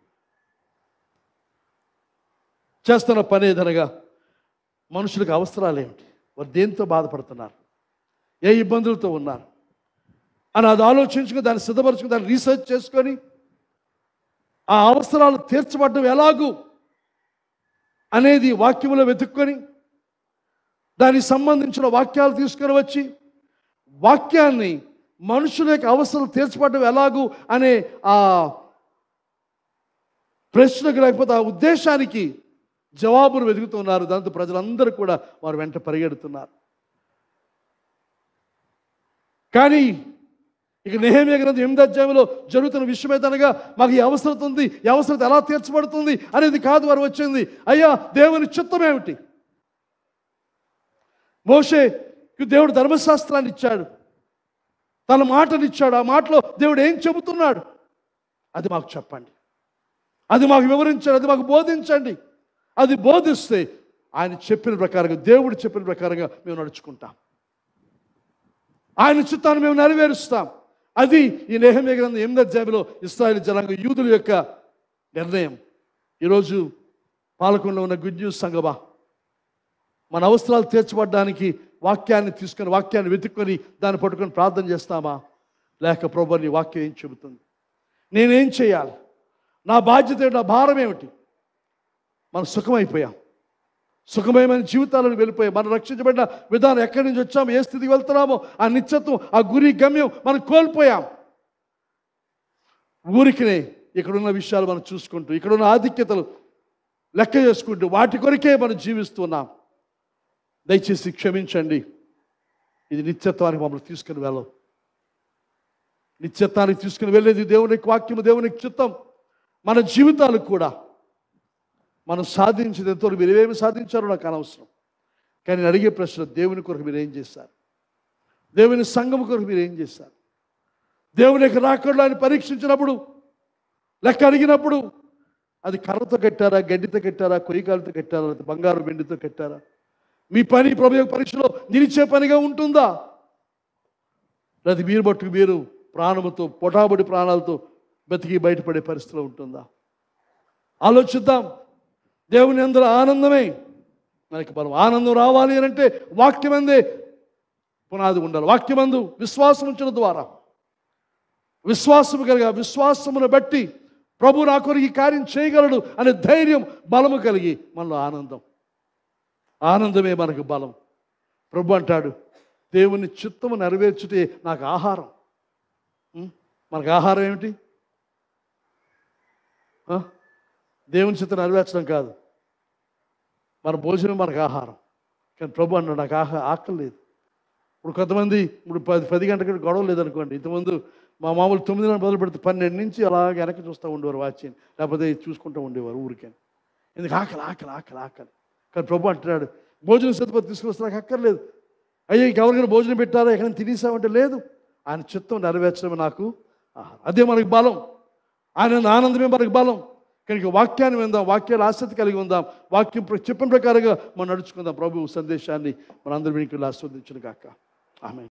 చేస్తున్న పని ఏదనగా మనుషులకు అవసరాలు ఏమిటి వారు దేంతో బాధపడుతున్నారు ఏ ఇబ్బందులతో ఉన్నారు అని అది ఆలోచించుకుని దాన్ని సిద్ధపరచుకుని దాన్ని రీసెర్చ్ చేసుకొని ఆ అవసరాలు తీర్చబడడం ఎలాగూ అనేది వాక్యములో వెతుక్కొని దానికి సంబంధించిన వాక్యాలు తీసుకొని వచ్చి వాక్యాన్ని మనుషుల యొక్క అవసరాలు తీర్చబడడం ఎలాగూ అనే ఆ ప్రశ్నకు లేకపోతే ఆ ఉద్దేశానికి జవాబును వెతుకుతున్నారు దాంతో ప్రజలందరూ కూడా వారు వెంట పరిగెడుతున్నారు కానీ ఇక నెహేమియా గ్రంథం ఎనిమిది అధ్యాయంలో జరుగుతున్న విషయం ఏదనగా మాకు ఈ అవసరత ఉంది ఈ అవసరత ఎలా తీర్చబడుతుంది అనేది కాదు వారు వచ్చింది అయ్యా దేవుని చిత్తం ఏమిటి మోషే దేవుడు ధర్మశాస్త్రాన్ని ఇచ్చాడు తన మాటని ఇచ్చాడు ఆ మాటలో దేవుడు ఏం చెబుతున్నాడు అది మాకు చెప్పండి అది మాకు వివరించండి అది మాకు బోధించండి అది బోధిస్తే ఆయన చెప్పిన ప్రకారంగా దేవుడు చెప్పిన ప్రకారంగా మేము నడుచుకుంటాం ఆయన చిత్తాన్ని మేము నెరవేరుస్తాం అది ఈ నేహమ్య గ్రంథం ఎనిమిది అధ్యాయంలో ఇస్రాయల్ జనాంగ యూదుల యొక్క నిర్ణయం ఈరోజు పాలకొండలో ఉన్న గుడ్ న్యూస్ సంగమా మన అవసరాలు తీర్చబడడానికి వాక్యాన్ని తీసుకొని వాక్యాన్ని వెతుక్కొని దాన్ని పట్టుకొని ప్రార్థన చేస్తామా లేక ప్రభు నీ వాక్యం ఏం చెబుతుంది నేనేం చేయాలి నా బాధ్యత ఏమిటి? నా భారం ఏమిటి మనం సుఖమైపోయాం సుఖమయమైన జీవితాలను వెళ్ళిపోయాం మనం రక్షించబడిన విధానం ఎక్కడి నుంచి వచ్చాము ఏ స్థితికి వెళ్తున్నామో ఆ నిత్యత్వం ఆ గురి గమ్యం మనం కోల్పోయాం ఊరికినే ఇక్కడున్న విషయాలు మనం చూసుకుంటూ ఇక్కడున్న ఆధిక్యతలు లెక్క చేసుకుంటూ వాటి కొరకే మనం జీవిస్తున్నాం దయచేసి క్షమించండి ఇది నిత్యత్వానికి మమ్మల్ని తీసుకుని వెళ్ళం నిత్యత్వానికి తీసుకుని వెళ్ళేది దేవునికి వాక్యము దేవునికి చిత్తం మన జీవితాలు కూడా మనం సాధించింది ఎంతో మీరు ఏమేమి సాధించారో నాకు అనవసరం కానీ నేను అడిగే ప్రశ్న దేవుని కొరకు మీరు ఏం చేశారు దేవుని సంఘం కొరకు మీరు ఏం చేశారు దేవుని యొక్క రాకడలో ఆయన పరీక్షించినప్పుడు లెక్క అడిగినప్పుడు అది కర్రతో కట్టారా గడ్డితో కట్టారా కొయ్యకాలతో కట్టారా లేకపోతే బంగారు వెండితో కట్టారా మీ పని ప్రభు యొక్క పరీక్షలో నిలిచే పనిగా ఉంటుందా లేదా మీరు బట్టుకు మీరు ప్రాణముతో పొటాబడి ప్రాణాలతో బతికి బయటపడే పరిస్థితిలో ఉంటుందా ఆలోచిద్దాం దేవుని అందరూ ఆనందమే మనకి మనం ఆనందం రావాలి అని అంటే వాక్యమందే పునాది ఉండాలి వాక్యమందు విశ్వాసం ఉంచడం ద్వారా విశ్వాసము కలిగి ఆ విశ్వాసమును బట్టి ప్రభు నా కొరకు ఈ కార్యం చేయగలడు అనే ధైర్యం బలము కలిగి మనలో ఆనందం ఆనందమే మనకు బలం ప్రభు అంటాడు దేవుని చిత్తము నెరవేర్చుటే నాకు ఆహారం ఉం? మనకు ఆహారం ఏమిటి ఆ? దేవుని చిత్తం నెరవేర్చడం కాదు మన భోజనం మనకు ఆహారం కానీ ప్రభు అన్నాడు నాకు ఆహా ఆకలి లేదు ఇప్పుడు కొంతమంది ఇప్పుడు పది పది గంటలకు గొడవ లేదనుకోండి ఇంతకుముందు మా మామూలు తొమ్మిది గంటలు మొదలు పెడితే పన్నెండు నుంచి అలా వెనక్కి చూస్తూ ఉండేవారు వాచ్ని లేకపోతే చూసుకుంటూ ఉండేవారు ఊరికే ఎందుకు ఆకలి ఆకలి ఆకలి ఆకలి కానీ ప్రభు అంటున్నాడు భోజనం సదుపాయం తీసుకొస్తే నాకు అక్కర్లేదు అయ్యా ఎవరికైనా భోజనం పెట్టారా ఎక్కడైనా తినేసామంటే లేదు ఆయన చిత్తం నెరవేర్చడమే నాకు ఆహారం. అదే మనకు బలం ఆయన ఆనందమే మనకు బలం కనుక వాక్యాన్ని విందాం వాక్యాలు ఆసక్తి కలిగి ఉందాం వాక్యం ప్ర- చెప్పిన ప్రకారంగా మనం నడుచుకుందాం ప్రభు సందేశాన్ని మనందరి వెనుకలు ఆస్వాదించిన కాక ఆమె